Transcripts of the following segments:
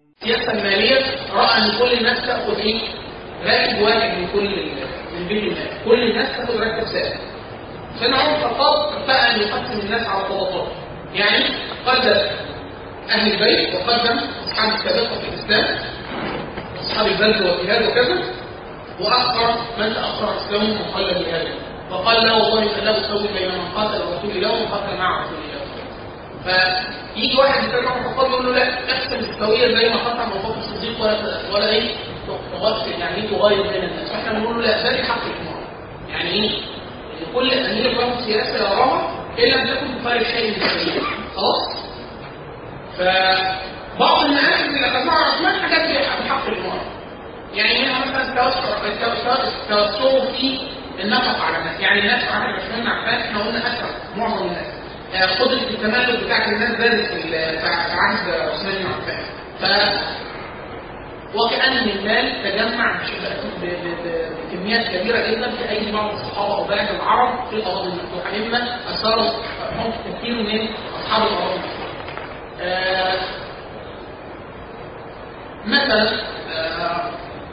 السياسه الماليه راى ان كل الناس تاخذ ايه؟ راتب واحد من كل من بيت المال، كل الناس تاخذ راتب ثابت. سيدنا عمر الخطاب اتفق ان يقسم الناس على طبقات. يعني قدم اهل البيت وقدم اصحاب السابقه في الاسلام اصحاب البلد والجهاد وكذا واخر من تاخر اسلامه وقل بهذا فقال لا والله لا اسوي بين من قاتل رسول الله ومن قاتل مع رسول الله فيجي واحد يتكلم عن الخطاب يقول له لا اقسم السويه زي ما قسم ابو بكر الصديق ولا ولا ايه تغير يعني ايه تغير بين الناس فاحنا بنقول له لا ده حق الاماره يعني ايه؟ ان كل امير له سياسه يراها ان لم تكن تخالف شيء من السبيل خلاص؟ فبعض الناس اللي اخذناها عثمان حاجات بحق الاماره يعني منها مثلا توسعوا في النفقه على الناس يعني الناس عمل عثمان بن عفان احنا قلنا اكثر معظم الناس قدرة التملك بتاعت الناس زادت في عهد عثمان بن عفان ف وكأن المال تجمع بكميات كبيرة جدا في أيدي بعض الصحابة وبلد العرب في الأراضي المفتوحة مما أثار حب كثير من أصحاب الأراضي المفتوحة. آه مثلا آه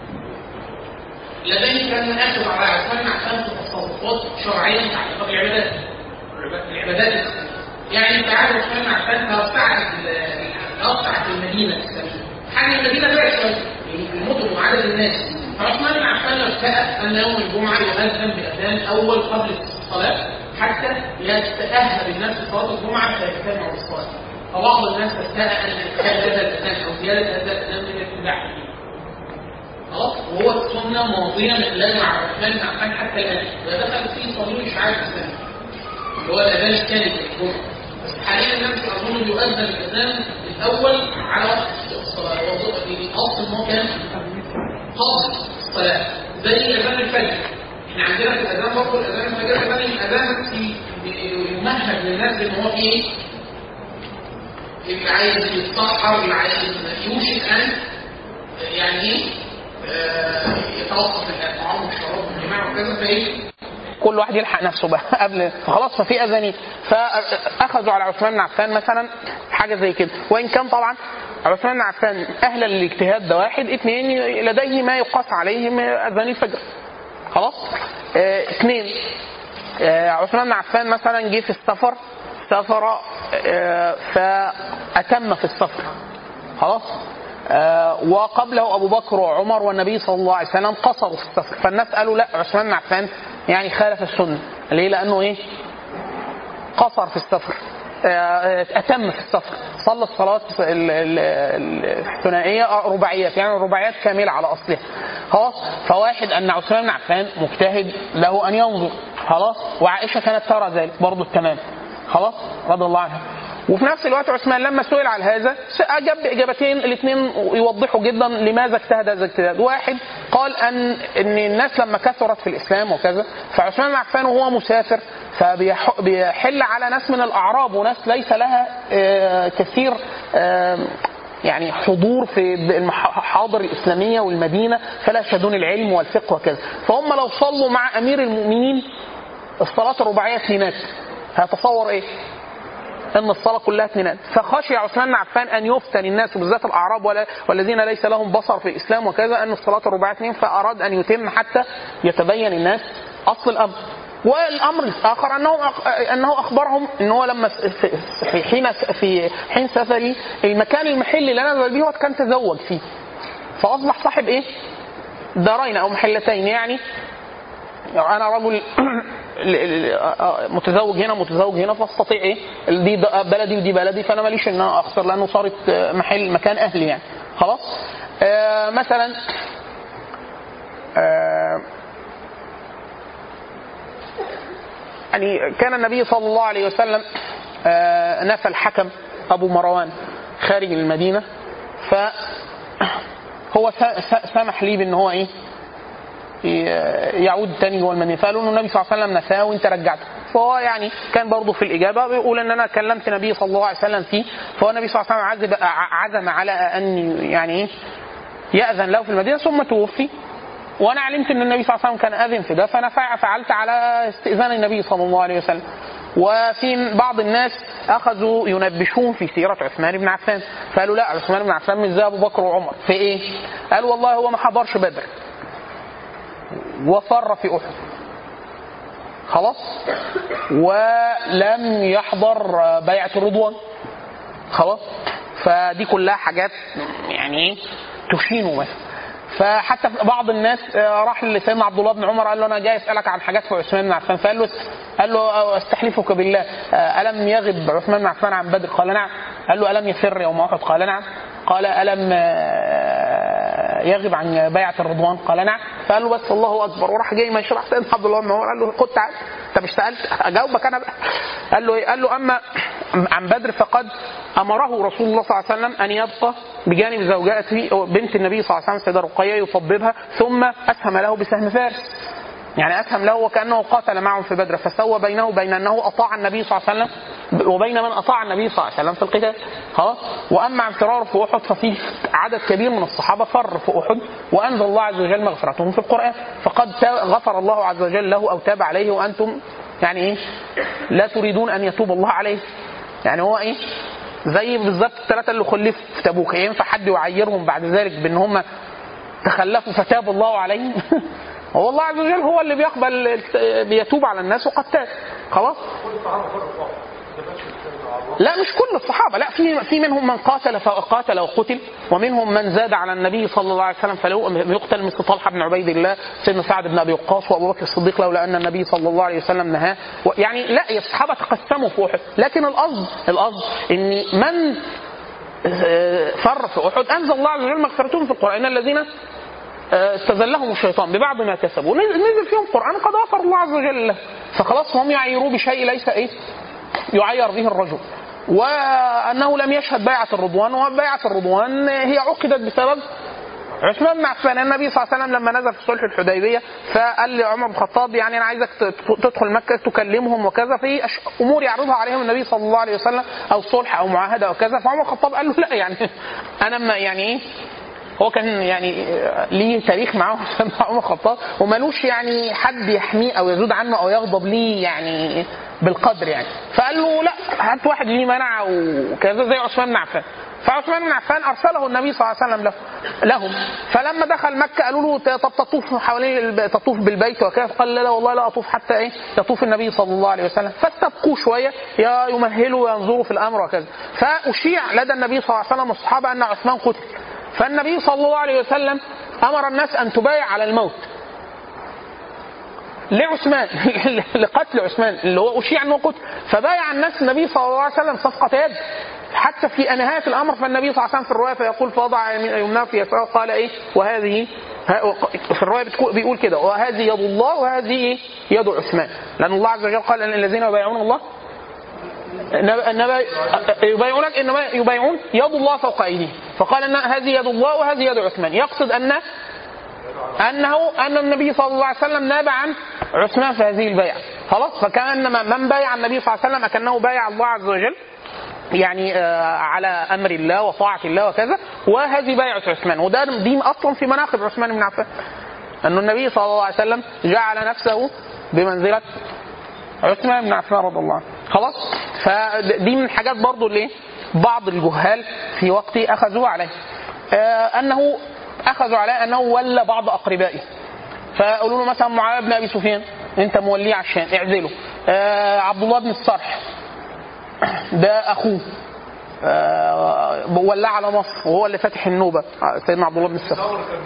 لديه كان ياخذ على عثمان بن عفان في تصرفات شرعيه متعلقه بالعبادات العبادات يعني انت عارف عثمان بن عفان توسعت توسعت المدينه الاسلاميه حجم المدينه بعد شويه المدن وعدد الناس فعثمان بن عفان ارتأى ان يوم الجمعه يؤذن باذان اول قبل الصلاه حتى يتاهل الناس لصلاه الجمعه فيجتمعوا للصلاه فبعض الناس ارتأى ان ادخال هذا الاذان او زياده هذا الاذان من الاتباع خلاص وهو السنه ماضيه من خلال مع عثمان بن عفان حتى الان ودخل فيه صدور الشعائر الاسلاميه اللي هو الاذان الثاني في الجمعه بس حاليا الناس اظن بيؤذن الاذان الاول على وقت الصلاه اصل ان هو كان قبل الصلاه زي اذان الفجر احنا عندنا في الاذان برضه الاذان الفجر كمان الاذان في يمهد للناس ان هو في ايه؟ اللي عايز يتسحر اللي عايز يوشك ان يعني ايه؟ يتوقف الطعام والشراب والجماع وكذا فايه كل واحد يلحق نفسه بقى قبل فخلاص ففي اذانين فاخذوا على عثمان بن عفان مثلا حاجه زي كده وان كان طبعا عثمان بن عفان اهلا للاجتهاد ده واحد اثنين لديه ما يقاس عليه من اذان الفجر خلاص اه اثنين اه عثمان بن عفان مثلا جه في السفر سافر اه فاتم في السفر خلاص آه وقبله ابو بكر وعمر والنبي صلى الله عليه وسلم قصروا في السفر فالناس قالوا لا عثمان بن عفان يعني خالف السنه ليه؟ لانه ايه؟ قصر في السفر آه اتم في السفر صلى الصلاه الثنائيه رباعيات يعني الرباعيات كامله على اصلها خلاص فواحد ان عثمان بن عفان مجتهد له ان ينظر خلاص وعائشه كانت ترى ذلك برضه التمام خلاص رضي الله عنها وفي نفس الوقت عثمان لما سئل على هذا اجاب باجابتين الاثنين يوضحوا جدا لماذا اجتهد هذا الاجتهاد، واحد قال ان ان الناس لما كثرت في الاسلام وكذا فعثمان بن عفان وهو مسافر فبيحل على ناس من الاعراب وناس ليس لها كثير يعني حضور في المحاضر الاسلاميه والمدينه فلا يشهدون العلم والفقه وكذا، فهم لو صلوا مع امير المؤمنين الصلاه الرباعيه اثنينات هيتصور ايه؟ ان الصلاه كلها اثنينات فخشي عثمان بن عفان ان يفتن الناس وبالذات الاعراب ولا والذين ليس لهم بصر في الاسلام وكذا ان الصلاه الرباعيه اثنين فاراد ان يتم حتى يتبين الناس اصل الامر والامر الاخر انه انه اخبرهم ان هو لما في حين في حين سفري المكان المحل اللي نزل به كان تزوج فيه فاصبح صاحب ايه؟ دارين او محلتين يعني انا رجل متزوج هنا متزوج هنا فاستطيع ايه دي بلدي ودي بلدي فانا ماليش ان انا اخسر لانه صارت محل مكان اهلي يعني خلاص آه مثلا آه يعني كان النبي صلى الله عليه وسلم آه نفى الحكم ابو مروان خارج المدينه ف هو سمح لي بان هو ايه يعود تاني جوه المدينه فقالوا انه النبي صلى الله عليه وسلم نفاه وانت رجعته فهو يعني كان برضه في الاجابه بيقول ان انا كلمت النبي صلى الله عليه وسلم فيه فهو النبي صلى الله عليه وسلم عزم عزم على ان يعني ايه ياذن له في المدينه ثم توفي وانا علمت ان النبي صلى الله عليه وسلم كان اذن في ده فانا فع- فعلت على استئذان النبي صلى الله عليه وسلم وفي بعض الناس اخذوا ينبشون في سيره عثمان بن عفان فقالوا لا عثمان بن عفان مش زي ابو بكر وعمر في ايه؟ قال والله هو ما حضرش بدر وفر في احد خلاص ولم يحضر بيعه الرضوان خلاص فدي كلها حاجات يعني ايه تشينه مثلا فحتى بعض الناس آه، راح لسيدنا عبد الله بن عمر قال له انا جاي اسالك عن حاجات في عثمان بن عفان فقال له قال له آه، استحلفك بالله آه، الم يغب عثمان بن عفان عن بدر قال نعم قال له الم يفر يوم احد قال نعم قال الم آه، يغب عن بيعه الرضوان قال نعم فقال له بس الله اكبر وراح جاي ماشي راح سيدنا عبد الله بن عمر قال له خد تعال انت مش سالت اجاوبك انا بقى قال له إيه؟ قال له اما عن بدر فقد امره رسول الله صلى الله عليه وسلم ان يبقى بجانب زوجاته بنت النبي صلى الله عليه وسلم سيده رقيه يطببها ثم اسهم له بسهم فارس يعني اسهم له وكانه قاتل معهم في بدر فسوى بينه وبين انه اطاع النبي صلى الله عليه وسلم وبين من اطاع النبي صلى الله عليه وسلم في القتال خلاص واما عن فراره في احد ففي عدد كبير من الصحابه فر في احد وانزل الله عز وجل مغفرتهم في القران فقد تا- غفر الله عز وجل له او تاب عليه وانتم يعني ايه لا تريدون ان يتوب الله عليه يعني هو ايه زي بالظبط الثلاثه اللي خلفوا في تبوك ينفع حد يعيرهم بعد ذلك بان هم تخلفوا فتاب الله عليهم هو الله عز وجل هو اللي بيقبل بيتوب على الناس وقد تاب خلاص لا مش كل الصحابه لا في في منهم من قاتل فقاتل وقتل ومنهم من زاد على النبي صلى الله عليه وسلم فلو يقتل مثل طلحه بن عبيد الله سيدنا سعد بن ابي وقاص وابو بكر الصديق لولا ان النبي صلى الله عليه وسلم نهاه و- يعني لا الصحابه تقسموا في احد لكن القصد القصد ان من آه، فر في احد انزل الله عز وجل مغفرتهم في القران إن الذين آه، استزلهم الشيطان ببعض ما كسبوا نزل نزل فيهم قران قد غفر الله عز وجل له فخلاص هم يعيروه بشيء ليس ايه يعير به الرجل وانه لم يشهد بيعه الرضوان وبيعه الرضوان هي عقدت بسبب عثمان بن عفان النبي صلى الله عليه وسلم لما نزل في صلح الحديبيه فقال لعمر بن الخطاب يعني انا عايزك ت- تدخل مكه تكلمهم وكذا في أش- امور يعرضها عليهم النبي صلى الله عليه وسلم او صلح او معاهده او كذا فعمر الخطاب قال له لا يعني انا ما يعني ايه هو كان يعني ليه تاريخ معاه سيدنا عمر الخطاب ومالوش يعني حد يحميه او يزود عنه او يغضب ليه يعني بالقدر يعني فقال له لا هات واحد ليه منع وكذا زي عثمان بن عفان فعثمان بن عفان ارسله النبي صلى الله عليه وسلم له لهم فلما دخل مكه قالوا له طب تطوف حوالين الب- تطوف بالبيت وكذا قال لا لا والله لا اطوف حتى ايه يطوف النبي صلى الله عليه وسلم فاستبقوا شويه يا يمهلوا وينظروا في الامر وكذا فاشيع لدى النبي صلى الله عليه وسلم والصحابه ان عثمان قتل فالنبي صلى الله عليه وسلم امر الناس ان تبايع على الموت لعثمان لقتل عثمان اللي هو اشيع انه قتل فبايع الناس النبي صلى الله عليه وسلم صفقه يد حتى في نهايه الامر فالنبي صلى الله عليه وسلم في الروايه فيقول فوضع يمناه في يساره قال ايه وهذه ها- في الروايه بتقول- بيقول كده وهذه يد الله وهذه إيه؟ يد عثمان لان الله عز وجل قال ان الذين يبايعون الله إنما- انما يبايعونك انما يبايعون يد الله فوق ايديهم فقال ان هذه يد الله وهذه يد عثمان يقصد ان انه ان النبي صلى الله عليه وسلم ناب عن عثمان في هذه البيعه خلاص فكان من بايع النبي صلى الله عليه وسلم كانه بايع الله عز وجل يعني آه، على امر الله وطاعه الله وكذا وهذه بيعه عثمان وده دي اصلا في مناقب عثمان بن عفان أن النبي صلى الله عليه وسلم جعل نفسه بمنزلة عثمان بن عفان رضي الله عنه خلاص فدي من الحاجات برضو اللي بعض الجهال في وقته أخذوا عليه آه أنه أخذوا عليه أنه ولى بعض أقربائه فقالوا له مثلا معاوية بن أبي سفيان أنت موليه على الشام اعزله آه عبد الله بن الصرح ده أخوه آه ولاه على مصر وهو اللي فاتح النوبة سيدنا عبد الله بن الصرح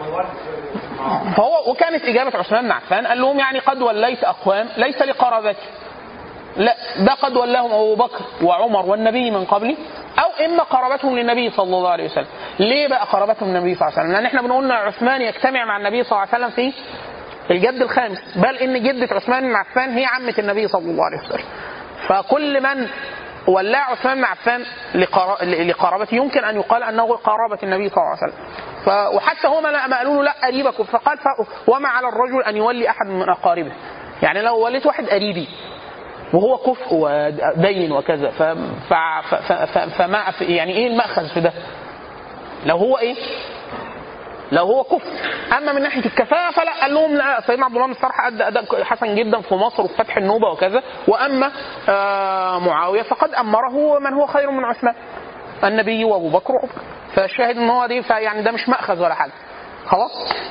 فهو وكانت إجابة عثمان بن عفان قال لهم يعني قد وليت أقوام ليس لقرابتي لا ده قد ولاهم أبو بكر وعمر والنبي من قبلي أو إما قرابتهم للنبي صلى الله عليه وسلم ليه بقى قرابتهم للنبي صلى الله عليه وسلم لأن احنا بنقول إن عثمان يجتمع مع النبي صلى الله عليه وسلم في الجد الخامس بل إن جدة عثمان بن عفان هي عمة النبي صلى الله عليه وسلم فكل من ولاه عثمان بن عفان لقرا- لقرابته يمكن ان يقال انه قرابه النبي صلى الله عليه وسلم ف... وحتى هم ما قالوا له لا قريبك فقال ف... وما على الرجل ان يولي احد من اقاربه يعني لو وليت واحد قريبي وهو كفء ودين وكذا ف... ف... ف... ف... ف... فما يعني ايه المأخذ في ده؟ لو هو ايه؟ لو هو كفر اما من ناحيه الكفاءه فلا قال لهم لا سيدنا عبد الله بن الصرح ادى اداء حسن جدا في مصر وفي فتح النوبه وكذا واما آه معاويه فقد امره من هو خير من عثمان النبي وابو بكر وعمر فالشاهد ان هو دي يعني ده مش ماخذ ولا حاجه خلاص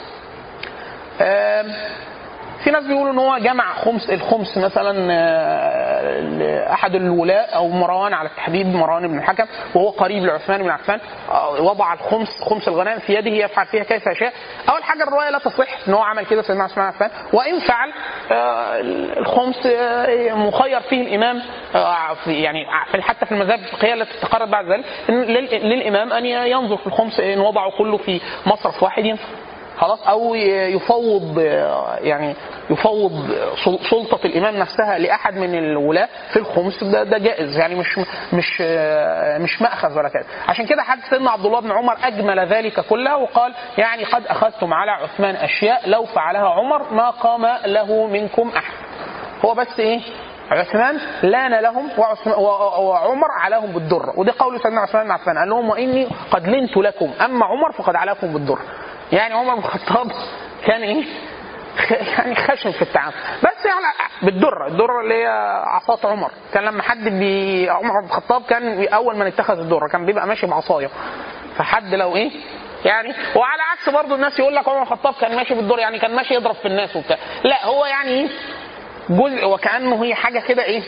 آم، في ناس بيقولوا ان هو جمع خمس الخمس مثلا آه، لاحد الولاء او مروان على التحديد مروان بن الحكم وهو قريب لعثمان بن عفان آه، وضع الخمس خمس الغنائم في يده يفعل فيها كيف يشاء اول حاجه الروايه لا تصح ان هو عمل كده سيدنا عثمان بن عفان وان فعل آه، الخمس آه، مخير فيه الامام آه، في يعني في حتى في المذاهب الفقهيه التي استقرت بعد ذلك إن لل- للامام ان ينظر في الخمس ان وضعه كله في مصرف واحد ينفع خلاص او يفوض يعني يفوض سلطه الامام نفسها لاحد من الولاة في الخمس ده, ده جائز يعني مش مش مش ماخذ ولا كده عشان كده حتى سيدنا عبد الله بن عمر اجمل ذلك كله وقال يعني قد اخذتم على عثمان اشياء لو فعلها عمر ما قام له منكم احد هو بس ايه عثمان لان لهم وعثمان و- وعمر علاهم بالدر وده قول سيدنا عثمان بن عفان قال لهم واني قد لنت لكم اما عمر فقد علاكم بالدر يعني عمر بن الخطاب كان ايه خ- يعني خشن في التعامل بس يعني بالدره الدره اللي هي عصا عمر كان لما حد بي عمر بن الخطاب كان اول من اتخذ الدره كان بيبقى ماشي بعصايه فحد لو ايه يعني وعلى عكس برضه الناس يقول لك عمر بن الخطاب كان ماشي بالدور يعني كان ماشي يضرب في الناس وبتاع لا هو يعني ايه جزء وكانه هي حاجه كده ايه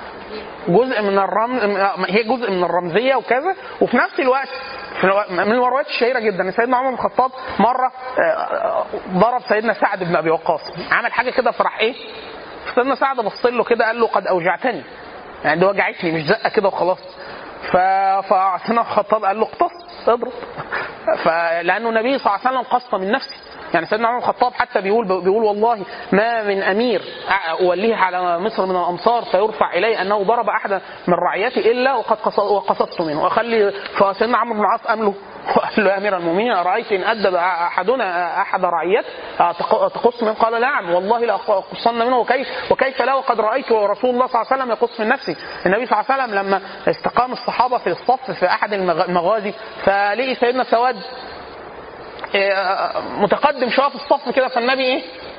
جزء من الرمز هي جزء من الرمزيه وكذا وفي نفس الوقت في الو- من الروايات الشهيره جدا ان سيدنا عمر بن الخطاب مره آه، ضرب سيدنا سعد بن ابي وقاص عمل حاجه كده فراح ايه سيدنا سعد بص له كده قال له قد اوجعتني يعني دي وجعتني مش زقه كده وخلاص ف فسيدنا الخطاب قال له اقتص اضرب فلانه النبي صلى الله عليه وسلم قص من نفسه يعني سيدنا عمر بن الخطاب حتى بيقول بيقول والله ما من امير اوليه على مصر من الامصار فيرفع الي انه ضرب احدا من رعيتي الا وقد قص- وقصدت منه واخلي فسيدنا عمرو بن العاص قام له وقال له يا امير المؤمنين ارايت ان ادب احدنا احد رعيته أتق- تقص منه قال نعم والله لاقصن منه وكيف وكيف لا وقد رايت رسول الله صلى الله عليه وسلم يقص من نفسه النبي صلى الله عليه وسلم لما استقام الصحابه في الصف في احد المغ- المغازي فلقي سيدنا سواد آه، متقدم شويه في الصف كده فالنبي ايه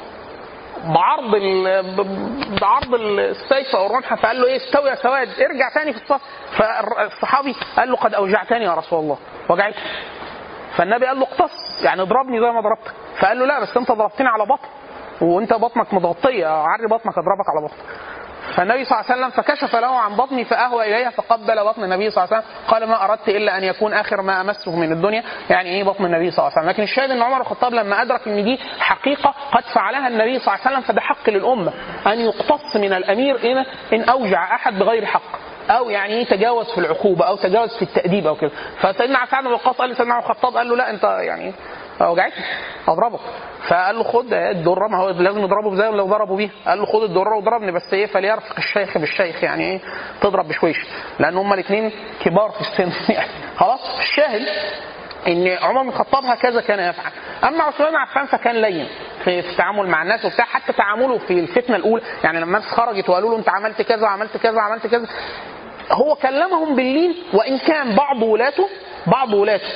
بعرض ال- ب- بعرض السيف او الرمح فقال له ايه استوي يا سواد ارجع تاني في الصف فالصحابي قال له قد اوجعتني يا رسول الله وجعتني فالنبي قال له اقتص يعني اضربني زي ما ضربتك فقال له لا بس انت ضربتني على بطن وانت بطنك متغطيه عري بطنك اضربك على بطنك فالنبي صلى الله عليه وسلم فكشف له عن بطني فاهوى اليها فقبل بطن النبي صلى الله عليه وسلم قال ما اردت الا ان يكون اخر ما امسه من الدنيا يعني ايه بطن النبي صلى الله عليه وسلم لكن الشاهد ان عمر الخطاب لما ادرك ان دي حقيقه قد فعلها النبي صلى الله عليه وسلم فده حق للامه ان يقتص من الامير ان ان اوجع احد بغير حق او يعني ايه تجاوز في العقوبه او تجاوز في التاديب او كده فسيدنا سعد بن وقاص قال لسيدنا عمر الخطاب قال له لا انت يعني وجعتني اضربك فقال له خد الدره ما هو لازم يضربه زي لو ضربوا بيه قال له خد الدره واضربني بس ايه فليرفق الشيخ بالشيخ يعني ايه تضرب بشويش لان هما الاثنين كبار في السن يعني خلاص الشاهد ان عمر بن الخطاب هكذا كان يفعل اما عثمان بن عفان فكان لين في, في التعامل مع الناس وبتاع حتى تعامله في الفتنه الاولى يعني لما الناس خرجت وقالوا له انت عملت كذا وعملت كذا وعملت كذا هو كلمهم باللين وان كان بعض ولاته بعض ولاته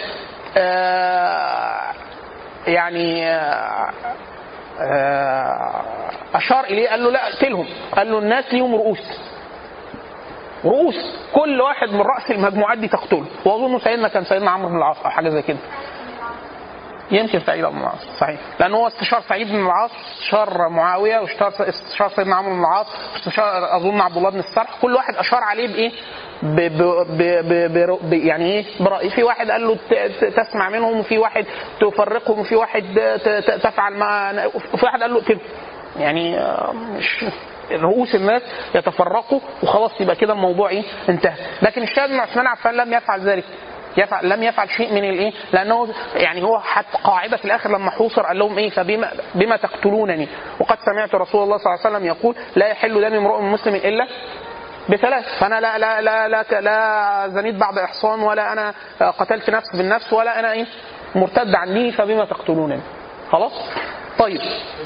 آه يعني آه آه اشار اليه قال له لا اقتلهم قال له الناس ليهم رؤوس رؤوس كل واحد من راس المجموعات دي تقتله واظن سيدنا كان سيدنا عمرو بن العاص او حاجه زي كده يمكن سعيد بن العاص صحيح لان هو استشار سعيد بن العاص استشار معاويه واستشار استشار سيدنا عمرو بن العاص استشار اظن عبد الله بن السرح كل واحد اشار عليه بايه ب ب ب ب ب ب يعني ايه برأي في واحد قال له ت- ت- تسمع منهم وفي واحد تفرقهم وفي واحد ت- ت- تفعل ما وفي واحد قال له اقتله يعني آه، مش رؤوس الناس يتفرقوا وخلاص يبقى كده الموضوع ايه انتهى لكن الشاهد ان عثمان عفان لم يفعل ذلك يفعل لم يفعل شيء من الايه لانه يعني هو حتى قاعده في الاخر لما حوصر قال لهم ايه فبما بما تقتلونني وقد سمعت رسول الله صلى الله عليه وسلم يقول لا يحل دم امرؤ مسلم الا بثلاث فانا لا لا لا لا, لا زنيت بعد احصان ولا انا قتلت نفس بالنفس ولا انا ايه مرتد عن ديني فبما تقتلونني خلاص طيب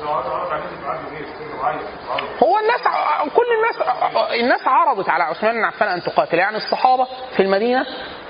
هو الناس كل الناس الناس عرضت على عثمان بن عفان ان تقاتل يعني الصحابه في المدينه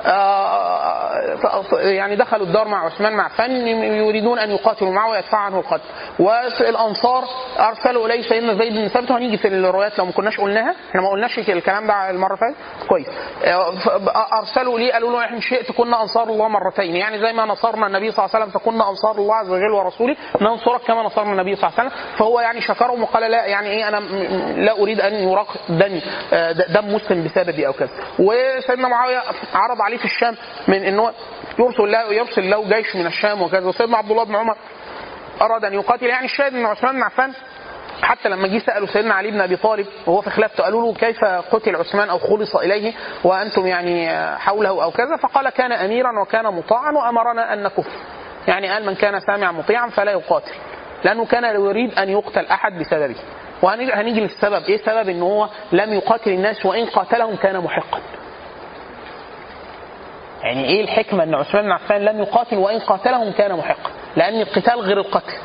آه، يعني دخلوا الدار مع عثمان بن عفان يريدون ان يقاتلوا معه ويدفعوا عنه القتل والانصار ارسلوا اليه سيدنا زيد بن ثابت وهنيجي في الروايات لو ما كناش قلناها احنا ما قلناش الكلام ده المره اللي فاتت كويس آه، ف- ارسلوا ليه قالوا له احنا شئت كنا انصار الله مرتين يعني زي ما نصرنا النبي صلى الله عليه وسلم فكنا انصار الله عز وجل ورسوله ننصرك كما نصرنا النبي صلى الله عليه وسلم فهو يعني شكرهم وقال لا يعني ايه انا م- م- لا اريد ان يراق دم آه، دم مسلم بسببي او كذا وسيدنا معاويه عرض عليه في الشام من انه يرسل له يرسل له جيش من الشام وكذا وسيدنا عبد الله بن عمر اراد ان يقاتل يعني الشاهد ان عثمان بن عفان حتى لما جه سالوا سيدنا علي بن ابي طالب وهو في خلافته قالوا له كيف قتل عثمان او خلص اليه وانتم يعني حوله او كذا فقال كان اميرا وكان مطاعا وامرنا ان نكف يعني قال من كان سامعا مطيعا فلا يقاتل لانه كان يريد ان يقتل احد بسببه وهنيجي للسبب ايه سبب ان هو لم يقاتل الناس وان قاتلهم كان محقا يعني ايه الحكمه ان عثمان بن عفان لم يقاتل وان قاتلهم كان محقا لان القتال غير القتل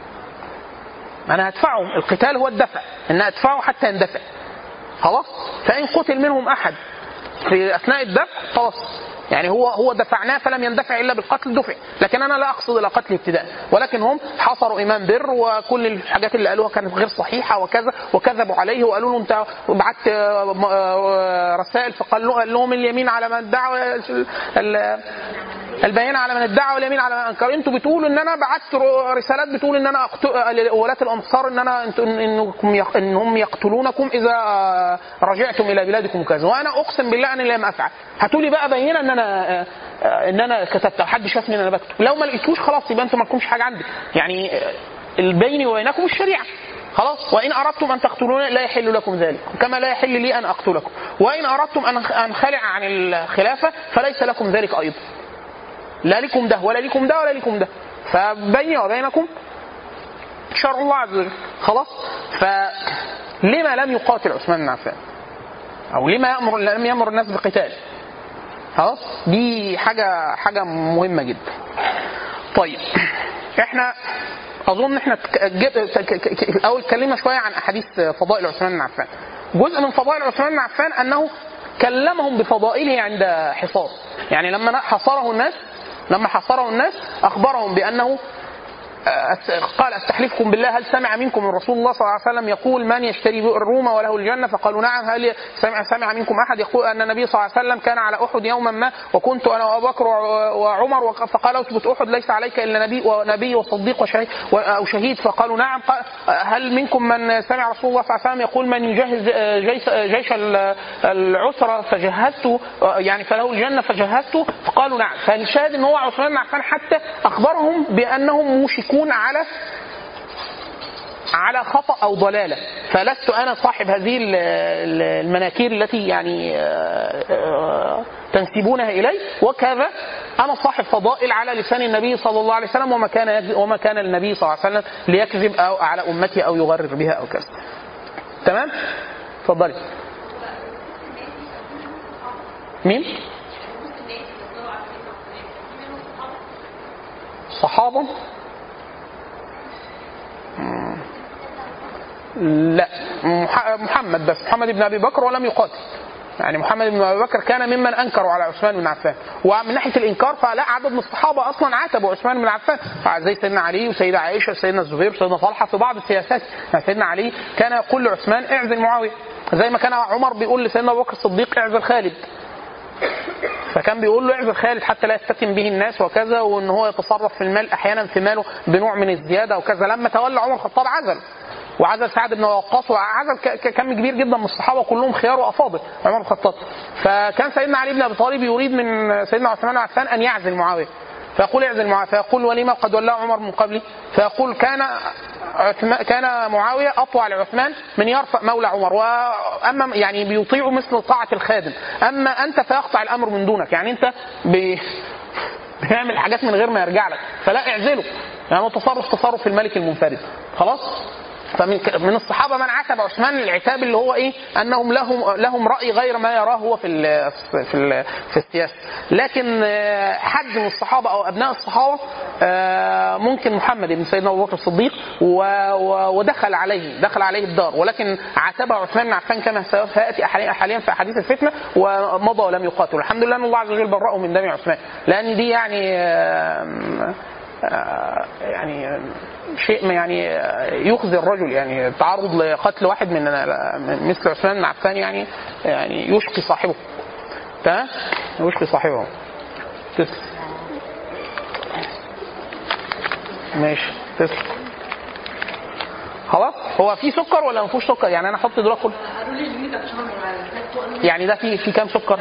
انا هدفعهم القتال هو الدفع ان ادفعه حتى يندفع خلاص فان قتل منهم احد في اثناء الدفع خلاص يعني هو هو دفعناه فلم يندفع الا بالقتل دفع لكن انا لا اقصد الى قتل ابتداء ولكن هم حصروا امام بر وكل الحاجات اللي قالوها كانت غير صحيحه وكذا وكذبوا عليه وقالوا له انت بعت آه، م- آه، رسائل فقال له قال لهم اليمين على من ادعى ال- البيان على من ادعى واليمين على من انكر انتوا بتقولوا ان انا بعت ر- رسالات بتقول ان انا أقت- ولاة الانصار ان انا انتوا- انكم يق- انهم يقتلونكم اذا رجعتم الى بلادكم كذا وانا اقسم بالله اني لم افعل هاتوا لي بقى بينه ان انا ان انا كتبت حد شافني ان انا بكتب لو ما لقيتوش خلاص يبقى انتوا ما لكمش حاجه عندي يعني بيني وبينكم الشريعه خلاص وان اردتم ان تقتلوني لا يحل لكم ذلك كما لا يحل لي ان اقتلكم وان اردتم ان انخلع عن الخلافه فليس لكم ذلك ايضا لا لكم ده ولا لكم ده ولا لكم ده فبيني وبينكم شرع الله عز وجل خلاص فلما لم يقاتل عثمان بن عفان او لما يامر لم يامر الناس بقتال خلاص دي حاجه حاجه مهمه جدا طيب احنا اظن احنا تك- جب- ك- ك- ك- الاول اتكلمنا شويه عن احاديث فضائل عثمان بن عفان جزء من فضائل عثمان بن عفان انه كلمهم بفضائله عند حصار يعني لما حصره الناس لما حصره الناس اخبرهم بانه أس- قال استحلفكم بالله هل سمع منكم الرسول الله صلى الله عليه وسلم يقول من يشتري الروم وله الجنه فقالوا نعم هل سمع سمع منكم احد يقول ان النبي صلى الله عليه وسلم كان على احد يوما ما وكنت انا وابو بكر وع- وعمر وق- فقال اثبت احد ليس عليك الا نبي ونبي وصديق وشهيد و- او شهيد فقالوا نعم قال هل منكم من سمع رسول الله صلى الله عليه وسلم يقول من يجهز جيش جيش ال- العسرة فجهزته يعني فله الجنه فجهزته فقالوا نعم فالشاهد ان هو عثمان بن عفان حتى اخبرهم بانهم موشكون على على خطا او ضلاله فلست انا صاحب هذه ال- ال- المناكير التي يعني آه، آه، تنسبونها الي وكذا انا صاحب فضائل على لسان النبي صلى الله عليه وسلم وما كان يكذب- وما كان النبي صلى الله عليه وسلم ليكذب او على امتي او يغرر بها او كذا تمام اتفضلي مين صحابه لا مح- محمد بس محمد بن ابي بكر ولم يقاتل يعني محمد بن ابي بكر كان ممن انكروا على عثمان بن عفان ومن ناحيه الانكار فلا عدد من الصحابه اصلا عاتبوا عثمان بن عفان زي سيدنا علي وسيدة عائشه وسيدنا الزبير وسيدنا طلحه في بعض السياسات يعني سيدنا علي كان يقول لعثمان اعزل معاويه زي ما كان عمر بيقول لسيدنا ابو بكر الصديق اعزل خالد فكان بيقول له اعزل خالد حتى لا يفتتن به الناس وكذا وان هو يتصرف في المال احيانا في ماله بنوع من الزياده وكذا لما تولى عمر الخطاب عزل وعزل سعد بن وقاص وعزل ك- ك- كم كبير جدا من الصحابه كلهم خيار وافاضل عمر بن الخطاب فكان سيدنا علي بن ابي طالب يريد من سيدنا عثمان بن عفان ان يعزل معاويه فيقول اعزل معاويه فيقول ولما قد ولاه عمر من قبلي فيقول كان عثمان كان معاويه اطوع لعثمان من يرفع مولى عمر واما يعني بيطيع مثل طاعه الخادم اما انت فيقطع الامر من دونك يعني انت ب... بيعمل حاجات من غير ما يرجع لك فلا اعزله يعني هو تصرف تصرف الملك المنفرد خلاص فمن ك- من الصحابه من عاتب عثمان العتاب اللي هو ايه انهم لهم لهم راي غير ما يراه هو في ال في ال في السياسه لكن آه، حد من الصحابه او ابناء الصحابه آه، ممكن محمد بن سيدنا ابو بكر الصديق و- و- ودخل عليه دخل عليه الدار ولكن عاتبه عثمان بن عفان كما سياتي حاليا حاليا في احاديث الفتنه ومضى ولم يقاتل الحمد لله ان الله عز وجل برأه من دم عثمان لان دي يعني آه، آه، يعني شيء ما يعني يخزي الرجل يعني التعرض لقتل واحد من من مثل عثمان بن عفان يعني يعني يشقي صاحبه تمام يشقي صاحبه تسلم ماشي تسلم خلاص هو في سكر ولا ما فيهوش سكر يعني انا احط دلوقتي كل قالوا لي ان انت تشرب معايا يعني ده في في كام سكر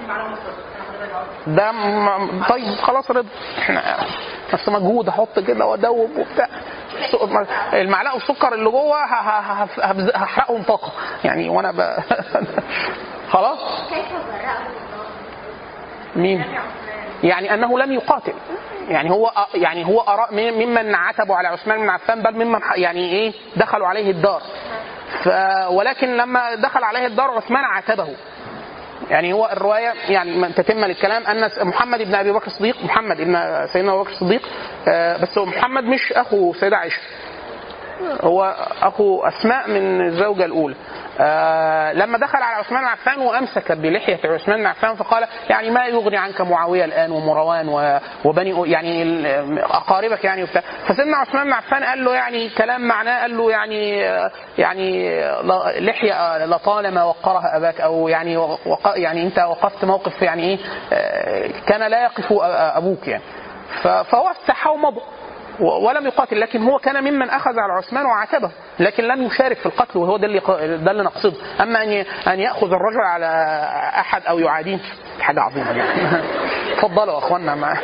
ده م- طيب خلاص رضا احنا بس مجهود احط كده وادوب وبتاع الس- المعلقه والسكر اللي جوه ه- ه- ه- هبز- هحرقهم طاقه يعني وانا ب... خلاص كيف برأه مين يعني انه لم يقاتل يعني هو يعني هو أرى ممن عتبوا على عثمان بن عفان بل ممن يعني ايه دخلوا عليه الدار ف ولكن لما دخل عليه الدار عثمان عاتبه يعني هو الروايه يعني من تتم للكلام ان محمد بن ابي بكر الصديق محمد بن سيدنا ابو بكر الصديق آه، بس هو محمد مش اخو سيده عائشه هو اخو اسماء من الزوجه الاولى آه لما دخل على عثمان بن عفان وامسك بلحيه عثمان بن عفان فقال يعني ما يغني عنك معاويه الان ومروان و- وبني يعني ال- اقاربك يعني وبتاع فسيدنا عثمان بن عفان قال له يعني كلام معناه قال له يعني يعني ل- لحيه لطالما وقرها اباك او يعني وق يعني انت وقفت موقف يعني ايه آه، كان لا يقف أ- ابوك يعني ف- فوسعها ومضى و- ولم يقاتل لكن هو كان ممن اخذ على عثمان وعاتبه لكن لم يشارك في القتل وهو ده اللي ده اللي نقصده اما ان ي- ان ياخذ الرجل على احد او يعاديه حاجه عظيمه يعني اتفضلوا يا اخوانا مع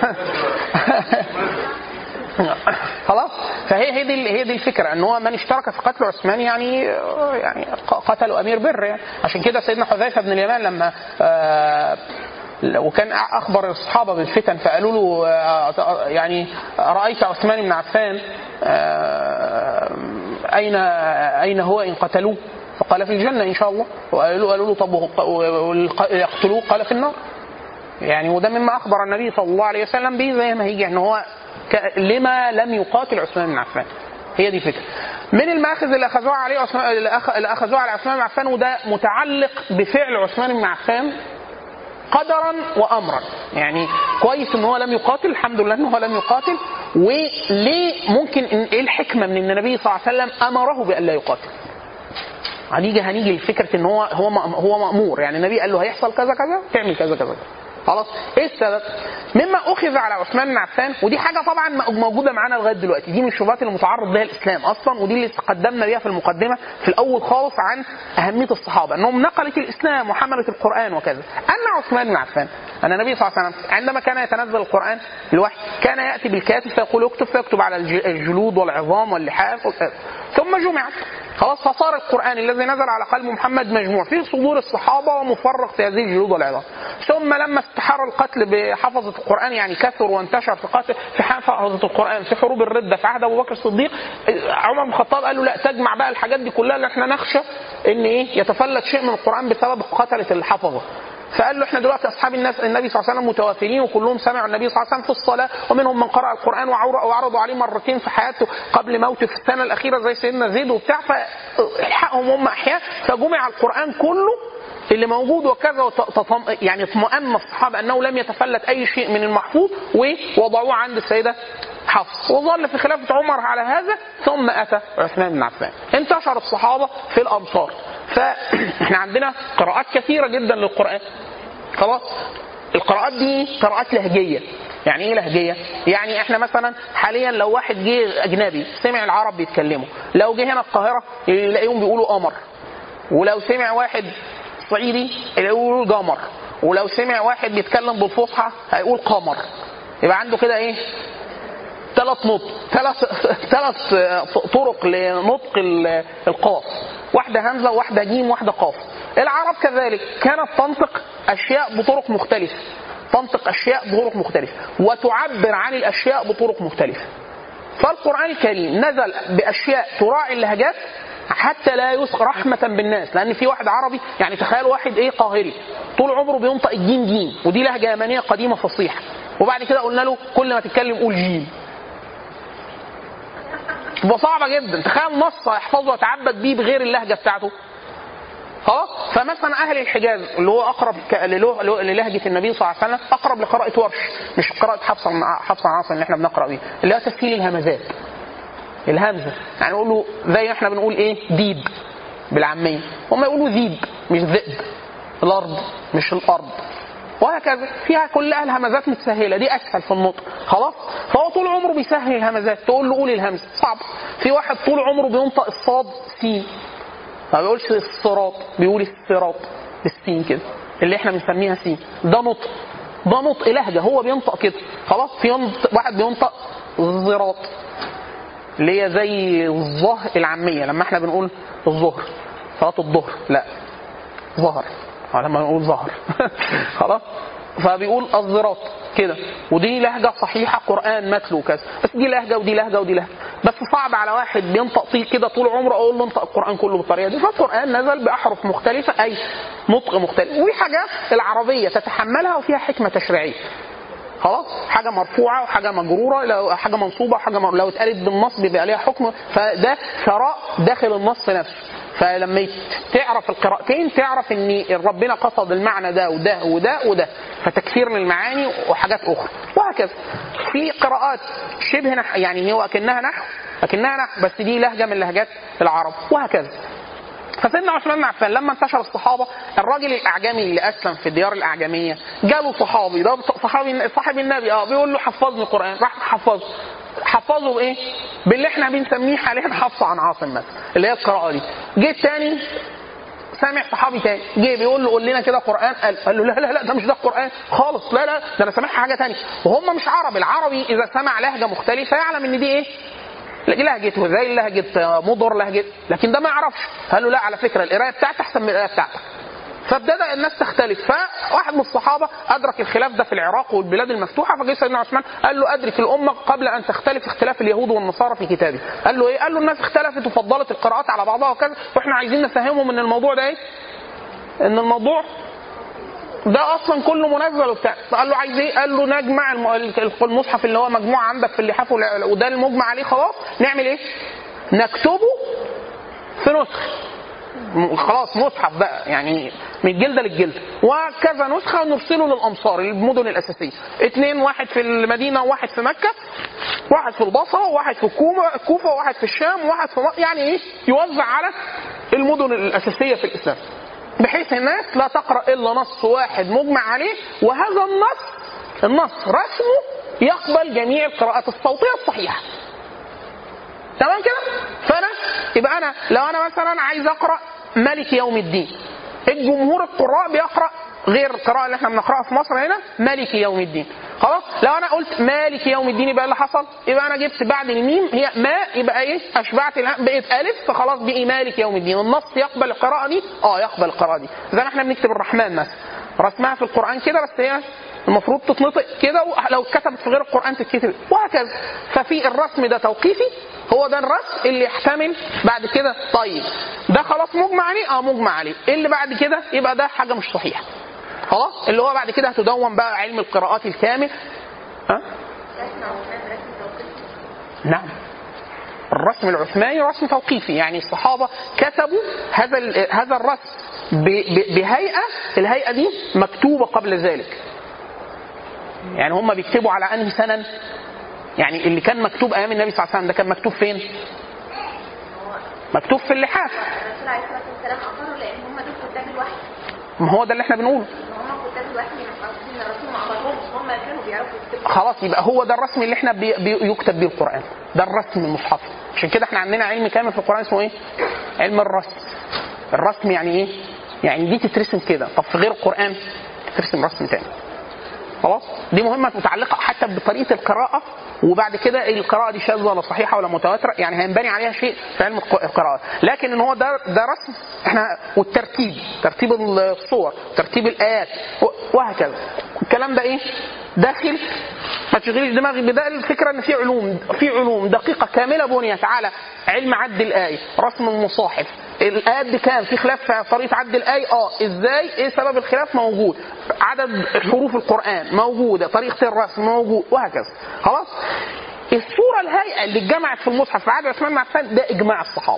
خلاص فهي هي دي هي دي الفكره ان هو من اشترك في قتل عثمان يعني يعني قتلوا امير بر يعني عشان كده سيدنا حذيفه بن اليمان لما آه، وكان اخبر الصحابه بالفتن فقالوا له آه، يعني رايت عثمان بن عفان آه، اين اين هو ان قتلوه فقال في الجنه ان شاء الله وقالوا قالوا له طب وق- يقتلوه قال في النار يعني وده مما اخبر النبي صلى الله عليه وسلم به زي ما هيجي ان هو ك- لما لم يقاتل عثمان بن عفان هي دي فكره من الماخذ اللي اخذوها عليه عثمان اللي أخ- اللي اخذوها على عثمان بن عفان وده متعلق بفعل عثمان بن عفان قدرا وامرا يعني كويس ان هو لم يقاتل الحمد لله ان هو لم يقاتل وليه ممكن إن- ايه الحكمه من ان النبي صلى الله عليه وسلم امره بان لا يقاتل هنيجي هنيجي لفكره ان هو هو مأم- هو مامور يعني النبي قال له هيحصل كذا كذا تعمل كذا كذا خلاص ايه السبب؟ مما اخذ على عثمان بن عفان ودي حاجه طبعا م- موجوده معانا لغايه دلوقتي دي من الشبهات اللي متعرض لها الاسلام اصلا ودي اللي تقدمنا بيها في المقدمه في الاول خالص عن اهميه الصحابه انهم نقلت الاسلام وحملت القران وكذا ان عثمان بن عفان ان النبي صلى الله عليه وسلم عندما كان يتنزل القران الوحي كان ياتي بالكاتب فيقول اكتب فيكتب على الج- الجلود والعظام واللحاف ثم جمعت خلاص فصار القرآن الذي نزل على قلب محمد مجموع في صدور الصحابة ومفرق في هذه الجلود والعظام ثم لما استحر القتل بحفظة القرآن يعني كثر وانتشر في قتل في حفظة القرآن في حروب الردة في عهد أبو بكر الصديق عمر بن الخطاب قال له لا تجمع بقى الحاجات دي كلها اللي احنا نخشى ان ايه يتفلت شيء من القرآن بسبب قتلة الحفظة فقال له احنا دلوقتي اصحاب الناس النبي صلى الله عليه وسلم متوافرين وكلهم سمعوا النبي صلى الله عليه وسلم في الصلاه ومنهم من قرأ القران وعر- وعرضوا عليه مرتين في حياته قبل موته في السنه الاخيره زي سيدنا زيد وبتاع فالحقهم هم احياء فجمع القران كله اللي موجود وكذا وت- تطم- يعني اطمأن الصحابه انه لم يتفلت اي شيء من المحفوظ ووضعوه عند السيده حفص وظل في خلافه عمر على هذا ثم اتى عثمان بن عفان انتشر الصحابه في الامصار فاحنا عندنا قراءات كثيره جدا للقران خلاص القراءات دي قراءات لهجيه يعني ايه لهجيه يعني احنا مثلا حاليا لو واحد جه اجنبي سمع العرب بيتكلموا لو جه هنا القاهره يلاقيهم بيقولوا قمر ولو سمع واحد صعيدي يقول جمر ولو سمع واحد بيتكلم بالفصحى هيقول قمر يبقى عنده كده ايه ثلاث نطق ثلاث ثلاث طرق لنطق ال- القاف واحده همزه واحده جيم واحده قاف العرب كذلك كانت تنطق اشياء بطرق مختلفه تنطق اشياء بطرق مختلفه وتعبر عن الاشياء بطرق مختلفه فالقرآن الكريم نزل بأشياء تراعي اللهجات حتى لا يسق رحمة بالناس لأن في واحد عربي يعني تخيل واحد إيه قاهري طول عمره بينطق الجيم جيم ودي لهجة يمنية قديمة فصيحة وبعد كده قلنا له كل ما تتكلم قول جيم تبقى صعبة جدا تخيل نص يحفظه ويتعبد بيه بغير اللهجة بتاعته خلاص فمثلا اهل الحجاز اللي هو اقرب ك- لله- له- للهجه النبي صلى الله عليه وسلم اقرب لقراءه ورش مش قراءه حفص عن حفص عن عاصم اللي احنا بنقرا بيه اللي هو تسهيل الهمزات الهمزه يعني نقول له زي ما احنا بنقول ايه ديب بالعاميه هم يقولوا ذيب مش ذئب الارض مش الارض وهكذا فيها كلها الهمزات متسهله دي اسهل في النطق خلاص فهو طول عمره بيسهل الهمزات تقول له قول الهمزه صعب في واحد طول عمره بينطق الصاد سين ما بيقولش الصراط بيقول الصراط بالسين كده اللي احنا بنسميها سين ده نطق ده نطق لهجه هو بينطق كده خلاص في ينطق واحد بينطق الزراط اللي هي زي الظهر العاميه لما احنا بنقول الظهر صلاه الظهر لا ظهر أو لما نقول ظهر خلاص فبيقول الزراط كده ودي لهجه صحيحه قران متلو كذا بس دي لهجه ودي لهجه ودي لهجه بس صعب على واحد بينطق طيل كده طول عمره اقول له انطق القران كله بالطريقه دي فالقران نزل باحرف مختلفه اي نطق مختلف وفي حاجات العربيه تتحملها وفيها حكمه تشريعيه خلاص حاجه مرفوعه وحاجه مجروره لو حاجه منصوبه وحاجه مر... لو اتقالت بالنص بيبقى عليها حكم فده ثراء داخل النص نفسه فلما يت- تعرف القراءتين تعرف ان ربنا قصد المعنى ده وده وده وده فتكثير للمعاني وحاجات اخرى وهكذا في قراءات شبه نحو يعني هو اكنها نحو اكنها نحو بس دي لهجه من لهجات العرب وهكذا فسيدنا عثمان بن عفان لما انتشر الصحابه الراجل الاعجمي اللي اسلم في الديار الاعجميه جاله صحابي ده صحابي صاحب النبي اه بيقول له حفظني القران راح حفظه حفظه بايه؟ باللي احنا بنسميه حاليا حفص عن عاصم مثلا اللي هي القراءه دي جه الثاني سامع صحابي تاني جه بيقول له قول لنا كده قران قال قال له لا لا لا ده مش ده القران خالص لا لا ده انا سامعها حاجه تانية وهم مش عرب العربي اذا سمع لهجه مختلفه يعلم ان دي ايه لهجته زي لهجه مضر لهجه لكن ده ما يعرفش قال له لا على فكره القرايه بتاعتي احسن من القرايه بتاعتك فابتدى الناس تختلف فواحد من الصحابه ادرك الخلاف ده في العراق والبلاد المفتوحه فجه سيدنا عثمان قال له ادرك الامه قبل ان تختلف اختلاف اليهود والنصارى في كتابي قال له ايه قال له الناس اختلفت وفضلت القراءات على بعضها وكذا واحنا عايزين نفهمهم ان الموضوع ده ايه ان الموضوع ده اصلا كله منزل وبتاع فقال له عايز ايه قال له نجمع الم- المصحف اللي هو مجموع عندك في اللحاف ولا- وده المجمع عليه خلاص نعمل ايه نكتبه في نسخ م- خلاص مصحف بقى يعني من الجلده للجلده وكذا نسخه نرسله للامصار المدن الاساسيه اثنين واحد في المدينه وواحد في مكه واحد في البصره وواحد في الكوفه الكوفه وواحد في الشام وواحد في م- يعني ايه يوزع على المدن الاساسيه في الاسلام بحيث الناس لا تقرا الا نص واحد مجمع عليه وهذا النص النص رسمه يقبل جميع القراءات الصوتيه الصحيحه تمام كده فانا يبقى انا لو انا مثلا عايز اقرا ملك يوم الدين الجمهور القراء بيقرا غير القراءه اللي احنا بنقراها في مصر هنا مالك يوم الدين خلاص لو انا قلت مالك يوم الدين يبقى اللي حصل يبقى انا جبت بعد الميم هي ما يبقى ايه اشبعت الهاء بقت الف فخلاص بقي مالك يوم الدين النص يقبل القراءه دي اه يقبل القراءه دي زي ما احنا بنكتب الرحمن مثلا رسمها في القران كده بس هي المفروض تتنطق كده ولو اتكتبت في غير القران تتكتب وهكذا ففي الرسم ده توقيفي هو ده الرسم اللي يحتمل بعد كده طيب ده خلاص مجمع عليه اه مجمع عليه إيه اللي بعد كده يبقى ده حاجه مش صحيحه خلاص اللي هو بعد كده هتدون بقى علم القراءات الكامل ها نعم الرسم العثماني رسم توقيفي يعني الصحابه كتبوا هذا ال- هذا الرسم ب- ب- بهيئه الهيئه دي مكتوبه قبل ذلك يعني هم بيكتبوا على انهي سنن يعني اللي كان مكتوب ايام النبي صلى الله عليه وسلم ده كان مكتوب فين مكتوب في اللحاف الرسول عليه الصلاه والسلام اقروا لان هم دول كتاب الوحي ما هو ده اللي احنا بنقوله هم كتاب الوحي من حافظين الرسول ما اقرهمش هم كانوا بيعرفوا يكتبوا خلاص يبقى هو ده الرسم اللي احنا بي بي يكتب بيه القران ده الرسم المصحفي عشان كده احنا عندنا علم كامل في القران اسمه ايه علم الرسم الرسم يعني ايه يعني دي تترسم كده طب في غير القران ترسم رسم تاني خلاص دي مهمه متعلقه حتى بطريقه القراءه وبعد كده القراءه دي شاذه ولا صحيحه ولا متواتره يعني هينبني عليها شيء في علم الق- القراءه لكن ان هو ده ده رسم احنا والترتيب ترتيب الصور ترتيب الايات و- وهكذا الكلام ده ايه داخل ما تشغليش دماغي بده الفكره ان في علوم في علوم دقيقه كامله بنيت على علم عد الايه رسم المصاحف الايات دي كان في خلاف في طريقه عد الايه اه ازاي ايه سبب الخلاف موجود عدد حروف القران موجوده طريقه الرسم موجود وهكذا خلاص الصوره الهيئه اللي اتجمعت في المصحف في عهد عثمان بن عفان ده اجماع الصحابه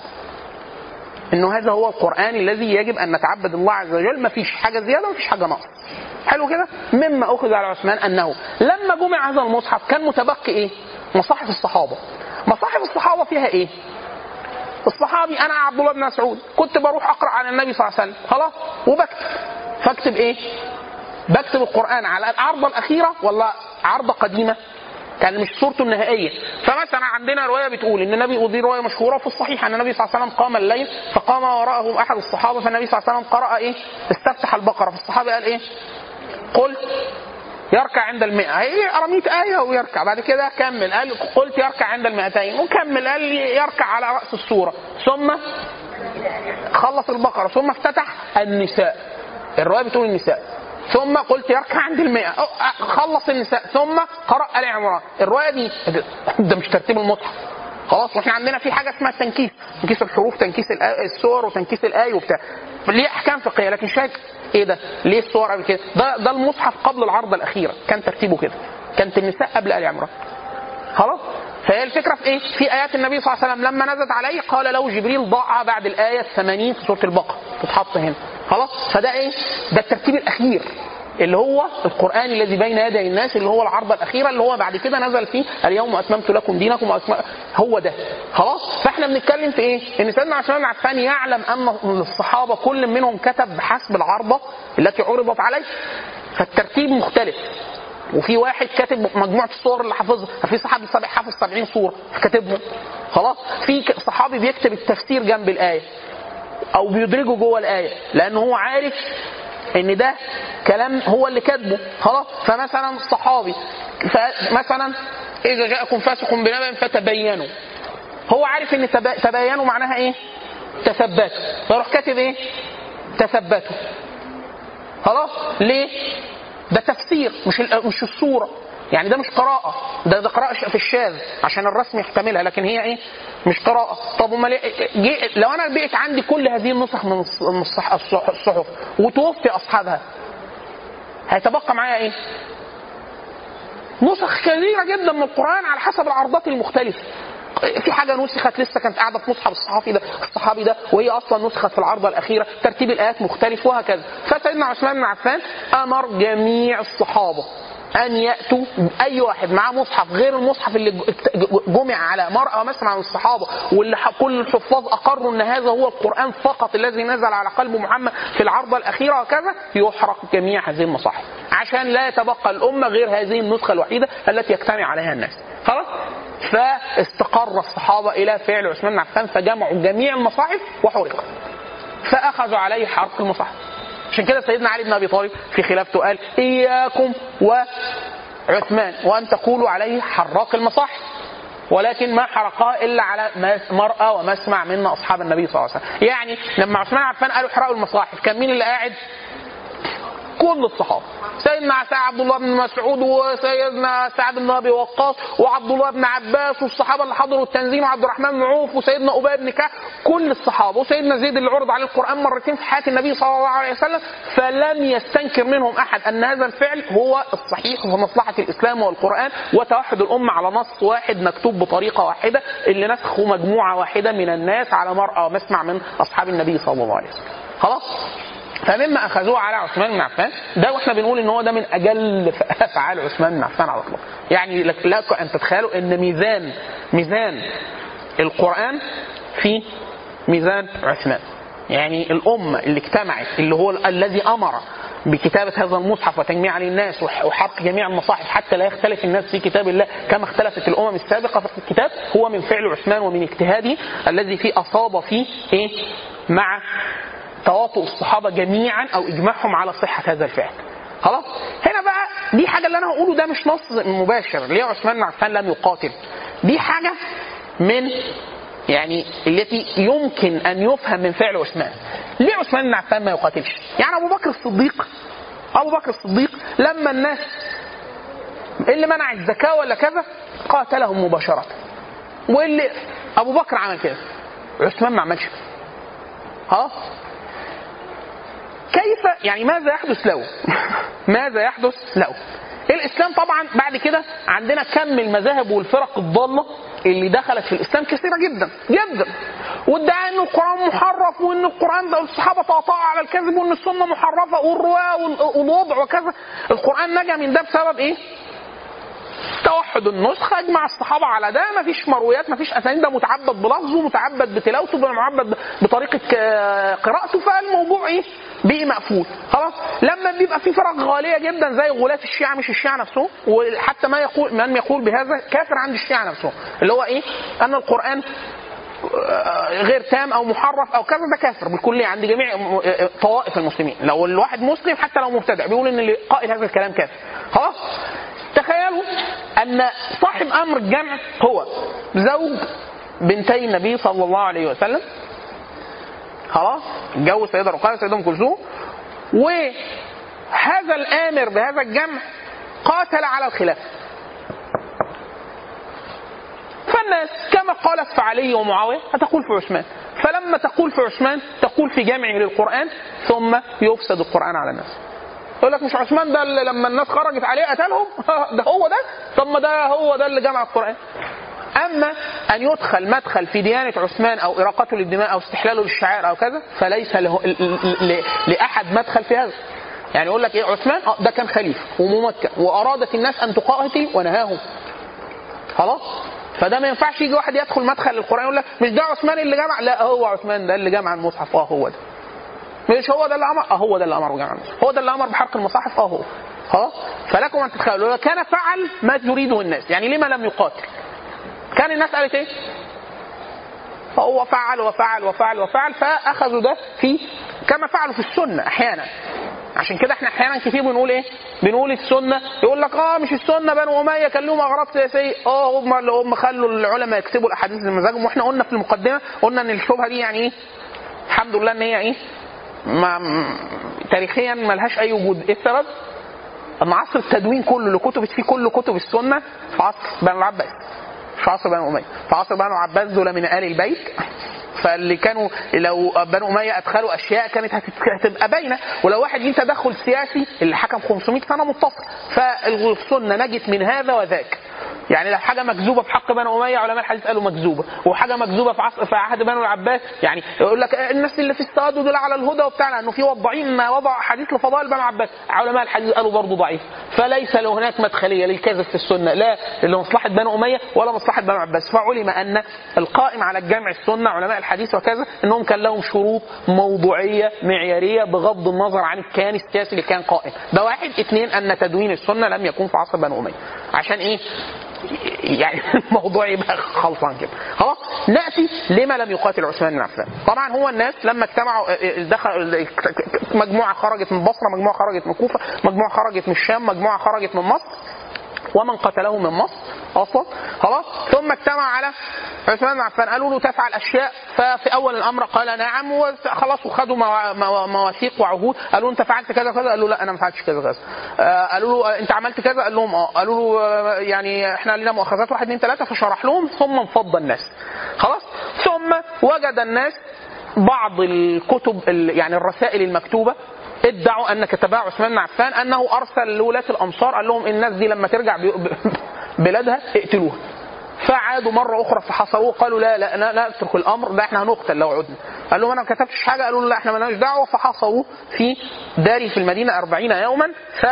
انه هذا هو القران الذي يجب ان نتعبد الله عز وجل ما فيش حاجه زياده وما فيش حاجه ناقص حلو كده مما اخذ على عثمان انه لما جمع هذا المصحف كان متبقي ايه مصاحف الصحابه مصاحف الصحابه فيها ايه الصحابي انا عبد الله بن مسعود كنت بروح اقرا عن النبي صلى الله عليه وسلم خلاص وبكتب فاكتب ايه بكتب القران على العرضه الاخيره ولا عرضه قديمه كان مش صورته النهائيه فمثلا عندنا روايه بتقول ان النبي ودي روايه مشهوره في الصحيح ان النبي صلى الله عليه وسلم قام الليل فقام وراءه احد الصحابه فالنبي صلى الله عليه وسلم قرا ايه استفتح البقره فالصحابي قال ايه قلت يركع عند المئة هي رميت آية ويركع بعد كده كمل قال قلت يركع عند المئتين وكمل قال لي يركع على رأس السورة ثم خلص البقرة ثم افتتح النساء الرواية بتقول النساء ثم قلت يركع عند المئة أو- خلص النساء ثم قرأ آل عمران الرواية دي ده مش ترتيب المصحف خلاص واحنا عندنا في حاجه اسمها التنكيس تنكيس الحروف تنكيس الآ- السور وتنكيس الايه وبتاع ليه احكام فقهيه لكن شايف ايه ده ليه الصور قبل كده ده ده المصحف قبل العرضه الاخيره كان ترتيبه كده كانت النساء قبل ال عمران خلاص فهي الفكره في ايه؟ في ايات النبي صلى الله عليه وسلم لما نزلت عليه قال له جبريل ضعها بعد الايه 80 في سوره البقره تتحط هنا خلاص فده ايه؟ ده الترتيب الاخير اللي هو القران الذي بين يدي الناس اللي هو العرضه الاخيره اللي هو بعد كده نزل فيه اليوم اتممت لكم دينكم وأتمم هو ده خلاص فاحنا بنتكلم في ايه؟ ان سيدنا عثمان بن عفان يعلم ان الصحابه كل منهم كتب بحسب العرضه التي عرضت عليه فالترتيب مختلف وفي واحد كاتب مجموعه الصور اللي حافظها في صحابي سابق حافظ 70 صوره كاتبهم خلاص في ك- صحابي بيكتب التفسير جنب الايه او بيدرجه جوه الايه لانه هو عارف ان ده كلام هو اللي كاتبه خلاص فمثلا صحابي مثلا اذا جاءكم فاسق بنبأ فتبينوا هو عارف ان تب- تبينوا معناها ايه تثبتوا فيروح كاتب ايه تثبتوا خلاص ليه ده تفسير مش ال- مش الصوره يعني ده مش قراءة ده ده قراءة في الشاذ عشان الرسم يحتملها لكن هي ايه مش قراءة طب امال إيه؟ جه- لو انا بقيت عندي كل هذه النسخ من الص- من الصح- الصح- الصحف وتوفي اصحابها هيتبقى معايا ايه؟ نسخ كثيرة جدا من القرآن على حسب العرضات المختلفة في حاجة نسخت لسه كانت قاعدة في مصحف الصحابي ده الصحابي ده وهي أصلا نسخت في العرضة الأخيرة ترتيب الآيات مختلف وهكذا فسيدنا عثمان بن عفان أمر جميع الصحابة أن يأتوا أي واحد معاه مصحف غير المصحف اللي جمع على مرأى مسمع من الصحابة واللي ح- كل الحفاظ أقروا أن هذا هو القرآن فقط الذي نزل على قلب محمد في العرضة الأخيرة وكذا يحرق جميع هذه المصاحف عشان لا يتبقى الأمة غير هذه النسخة الوحيدة التي يجتمع عليها الناس خلاص فاستقر الصحابة إلى فعل عثمان بن عفان فجمعوا جميع المصاحف وحرقت فأخذوا عليه حرق المصاحف عشان كده سيدنا علي بن ابي طالب في خلافته قال اياكم وعثمان وان تقولوا عليه حراق المصاحف ولكن ما حرقها الا على مس- مرأى ومسمع منا اصحاب النبي صلى الله عليه وسلم يعني لما عثمان عفان قالوا احرقوا المصاحف كان مين اللي قاعد كل الصحابه سيدنا سعد عبد الله بن مسعود وسيدنا سعد بن ابي وقاص وعبد الله بن عباس والصحابه اللي حضروا التنزيل وعبد الرحمن بن عوف وسيدنا ابي بن كعب كل الصحابه وسيدنا زيد اللي عرض عليه القران مرتين في حياه النبي صلى الله عليه وسلم فلم يستنكر منهم احد ان هذا الفعل هو الصحيح في مصلحه الاسلام والقران وتوحد الامه على نص واحد مكتوب بطريقه واحده اللي نسخه مجموعه واحده من الناس على مرأى ومسمع من اصحاب النبي صلى الله عليه وسلم خلاص فمما اخذوه على عثمان بن عفان ده واحنا بنقول ان هو ده من اجل افعال عثمان بن عفان على الاطلاق يعني لك لك ان تتخيلوا ان ميزان ميزان القران في ميزان عثمان يعني الامه اللي اجتمعت اللي هو الذي امر بكتابة هذا المصحف وتجميع للناس وح- وحرق جميع المصاحف حتى لا يختلف الناس في كتاب الله كما اختلفت الأمم السابقة في الكتاب هو من فعل عثمان ومن اجتهاده الذي فيه أصاب فيه إيه مع تواطؤ الصحابه جميعا او اجماعهم على صحه هذا الفعل. خلاص؟ هنا بقى دي حاجه اللي انا هقوله ده مش نص مباشر، ليه عثمان بن عفان لم يقاتل؟ دي حاجه من يعني التي يمكن ان يفهم من فعل عثمان. ليه عثمان بن عفان ما يقاتلش؟ يعني ابو بكر الصديق ابو بكر الصديق لما الناس اللي منع الزكاه ولا كذا قاتلهم مباشره واللي ابو بكر عمل كده عثمان ما عملش كده ها كيف يعني ماذا يحدث له ماذا يحدث له الاسلام طبعا بعد كده عندنا كم المذاهب والفرق الضاله اللي دخلت في الاسلام كثيره جدا جدا وادعى ان القران محرف وان القران ده الصحابه تقطعوا على الكذب وان السنه محرفه والرواه وال- والوضع وكذا القران نجا من ده بسبب ايه؟ توحد النسخة اجمع الصحابة على ده مفيش مرويات مفيش أسانيد ده متعبد بلفظه متعبد بتلاوته متعبد بطريقة آه، قراءته فالموضوع إيه؟ بقي مقفول خلاص لما بيبقى في فرق غالية جدا زي غلاة الشيعة مش الشيعة نفسهم وحتى ما يقول من يقول بهذا كافر عند الشيعة نفسهم اللي هو إيه؟ أن القرآن آه، غير تام او محرف او كذا ده كافر بالكليه عند جميع م- آه، طوائف المسلمين لو الواحد مسلم حتى لو مبتدع بيقول ان اللي قائل هذا الكلام كافر خلاص تخيلوا ان صاحب امر الجمع هو زوج بنتي النبي صلى الله عليه وسلم خلاص اتجوز سيده رقيه سيده ام كلثوم وهذا الامر بهذا الجمع قاتل على الخلافه فالناس كما قالت في علي ومعاويه هتقول في عثمان فلما تقول في عثمان تقول في جمعه للقران ثم يفسد القران على الناس يقول لك مش عثمان ده اللي لما الناس خرجت عليه قتلهم ده هو ده طب ما ده هو ده اللي جمع القران اما ان يدخل مدخل في ديانه عثمان او اراقته للدماء او استحلاله للشعائر او كذا فليس له ل- ل- ل- لاحد مدخل في هذا يعني يقول لك ايه عثمان آه ده كان خليفه وممكن وارادت الناس ان تقاتل ونهاهم خلاص فده ما ينفعش يجي واحد يدخل مدخل القران يقول لك مش ده عثمان اللي جمع لا هو عثمان ده اللي جمع المصحف اه هو ده مش هو ده اللي امر اه هو ده اللي امر بجمع المصحف هو ده اللي امر بحرق المصاحف اه هو خلاص فلكم ان تتخيلوا لو كان فعل ما يريده الناس يعني لما لم يقاتل كان الناس قالت ايه هو فعل وفعل وفعل وفعل فاخذوا ده في كما فعلوا في السنه احيانا عشان كده احنا احيانا كتير بنقول ايه؟ بنقول السنه يقول لك اه مش السنه بنو اميه كان لهم اغراض سياسيه اه هم اللي هم خلوا العلماء يكتبوا الاحاديث لمزاجهم واحنا قلنا في المقدمه قلنا ان الشبهه دي يعني ايه؟ الحمد لله ان هي ايه؟ ما م- تاريخيا ملهاش اي وجود، ايه السبب؟ ان عصر التدوين كله اللي كتبت فيه كل كتب السنه في عصر بنو العباس في عصر بنو اميه، في عصر بنو العباس دول من ال البيت فاللي كانوا لو بنو اميه ادخلوا اشياء كانت هتت- هتبقى باينه ولو واحد ليه تدخل سياسي اللي حكم 500 سنه متصل فالسنه نجت من هذا وذاك يعني لو حاجه مكذوبه في حق بنو اميه علماء الحديث قالوا مكذوبه وحاجه مكذوبه في عصر في عهد بنو العباس يعني يقول لك الناس اللي في السواد دول على الهدى وبتاع لانه في وضاعين ما وضع حديث لفضائل بنو العباس علماء الحديث قالوا برضه ضعيف فليس له هناك مدخليه للكذب في السنه لا لمصلحه بنو اميه ولا مصلحه بنو العباس فعلم ان القائم على الجمع السنه علماء الحديث وكذا انهم كان لهم شروط موضوعيه معياريه بغض النظر عن الكيان السياسي اللي كان قائم ده واحد اثنين ان تدوين السنه لم يكن في عصر بنو اميه عشان ايه يعني الموضوع يبقى خلصان كده خلاص ناتي لما لم يقاتل عثمان بن عفان طبعا هو الناس لما اجتمعوا دخل مجموعه خرجت من بصره مجموعه خرجت من كوفه مجموعه خرجت من الشام مجموعه خرجت من مصر ومن قتله من مصر اصلا خلاص ثم اجتمع على عثمان بن عفان قالوا له تفعل اشياء ففي اول الامر قال نعم وخلاص وخدوا موا- موا- مواثيق وعهود قالوا له انت فعلت كذا كذا قال له لا انا ما فعلتش كذا كذا آه، قالوا له آه، انت عملت كذا قال لهم اه قالوا له آه، يعني احنا لنا مؤاخذات واحد اثنين ثلاثه فشرح لهم ثم انفض الناس خلاص ثم وجد الناس بعض الكتب ال- يعني الرسائل المكتوبه ادعوا ان كتبها عثمان بن عفان انه ارسل لولاة الامصار قال لهم الناس دي لما ترجع بي- بلادها اقتلوها فعادوا مره اخرى فحصروه قالوا لا لا لا, لا اترك الامر ده احنا هنقتل لو عدنا قال لهم انا ما كتبتش حاجه قالوا له لا احنا مالناش دعوه فحصروه في داري في المدينه أربعين يوما ف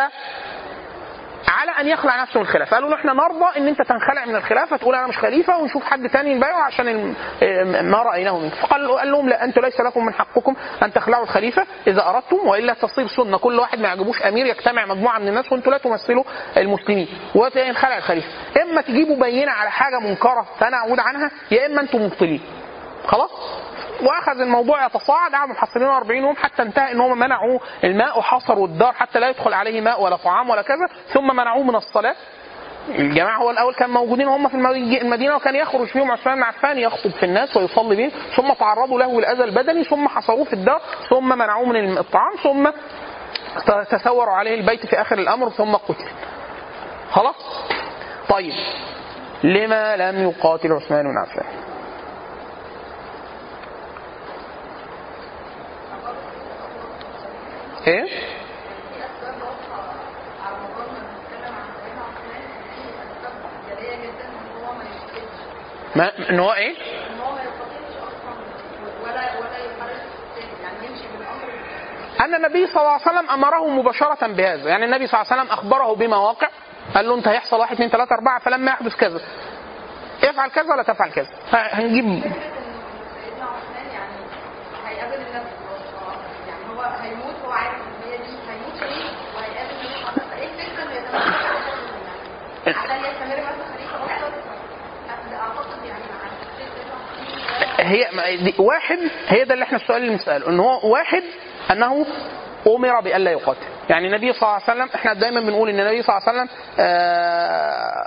على ان يخلع نفسه من الخلافه قالوا له احنا نرضى ان انت تنخلع من الخلافه تقول انا مش خليفه ونشوف حد تاني يبايعه عشان الم- اه ما رايناه منك فقال قال لهم لا انتم ليس لكم من حقكم ان تخلعوا الخليفه اذا اردتم والا تصير سنه كل واحد ما يعجبوش امير يجتمع مجموعه من الناس وانتم لا تمثلوا المسلمين وينخلع الخليفه اما تجيبوا بينه على حاجه منكره فانا اعود عنها يا اما انتم مبطلين خلاص واخذ الموضوع يتصاعد قعدوا محصلين 40 يوم حتى انتهى ان هم منعوا الماء وحصروا الدار حتى لا يدخل عليه ماء ولا طعام ولا كذا ثم منعوه من الصلاه الجماعه هو الاول كان موجودين هم في المدي- المدينه وكان يخرج فيهم عثمان بن عفان يخطب في الناس ويصلي بهم ثم تعرضوا له الاذى البدني ثم حصروه في الدار ثم منعوه من الطعام ثم تثوروا عليه البيت في اخر الامر ثم قتل خلاص طيب لما لم يقاتل عثمان بن عفان ايه ما ان هو ايه أن النبي صلى الله عليه وسلم أمره مباشرة بهذا يعني النبي صلى الله عليه وسلم أخبره بما واقع قال له أنت هيحصل واحد اثنين ثلاثة أربعة فلما يحدث كذا افعل كذا ولا تفعل كذا هنجيب سيدنا عثمان يعني هيقابل النبي يعني هو هيموت هو عارف ان هي دي هيموت شهيد وهيقابل النبي صلى الله عليه وسلم ايه الفكره اللي يتمنى عشان يعني عشان يستمر مثلا خليفه اكتر اعتقد يعني مع الفكرة هي ما- دي- واحد هي ده اللي احنا السؤال اللي بنساله ان هو واحد انه امر بالا يقاتل يعني النبي صلى الله عليه وسلم احنا دايما بنقول ان النبي صلى الله عليه وسلم آه،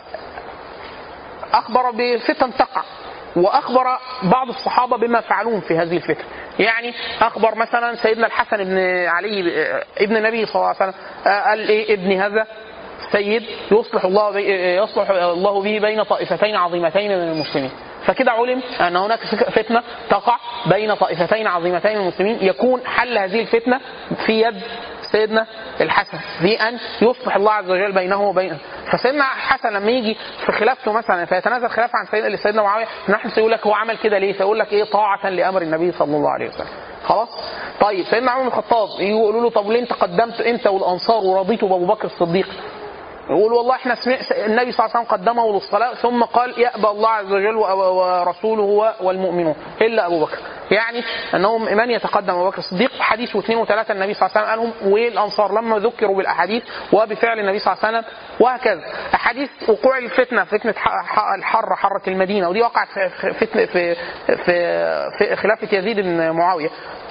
اخبر بفتن تقع واخبر بعض الصحابه بما فعلوه في هذه الفتن يعني اخبر مثلا سيدنا الحسن بن علي آه، ابن النبي صلى الله عليه وسلم آه، قال ايه ابني هذا سيد يصلح الله بي يصلح الله به بين طائفتين عظيمتين من المسلمين فكده علم ان هناك فتنه تقع بين طائفتين عظيمتين من المسلمين يكون حل هذه الفتنه في يد سيدنا الحسن في ان يصلح الله عز وجل بينه وبين فسيدنا الحسن لما يجي في خلافته مثلا فيتنازل خلافه عن سيدنا سيدنا معاويه نحن سيقول لك هو عمل كده ليه؟ فيقول لك ايه طاعه لامر النبي صلى الله عليه وسلم خلاص طيب سيدنا عمر بن الخطاب يقولوا له طب ليه انت قدمت انت والانصار ورضيتوا بابو بكر الصديق يقول والله احنا سمع النبي صلى الله عليه وسلم قدمه للصلاه ثم قال يأبى الله عز وجل و- ورسوله و- والمؤمنون الا ابو بكر يعني انهم من يتقدم ابو بكر الصديق حديث واثنين وثلاثه النبي صلى الله عليه وسلم قالهم والانصار لما ذكروا بالاحاديث وبفعل النبي صلى الله عليه وسلم وهكذا احاديث وقوع الفتنه فتنه ح- ح- الحر حره المدينه ودي وقعت في فتنه في في, في خلافه يزيد بن معاويه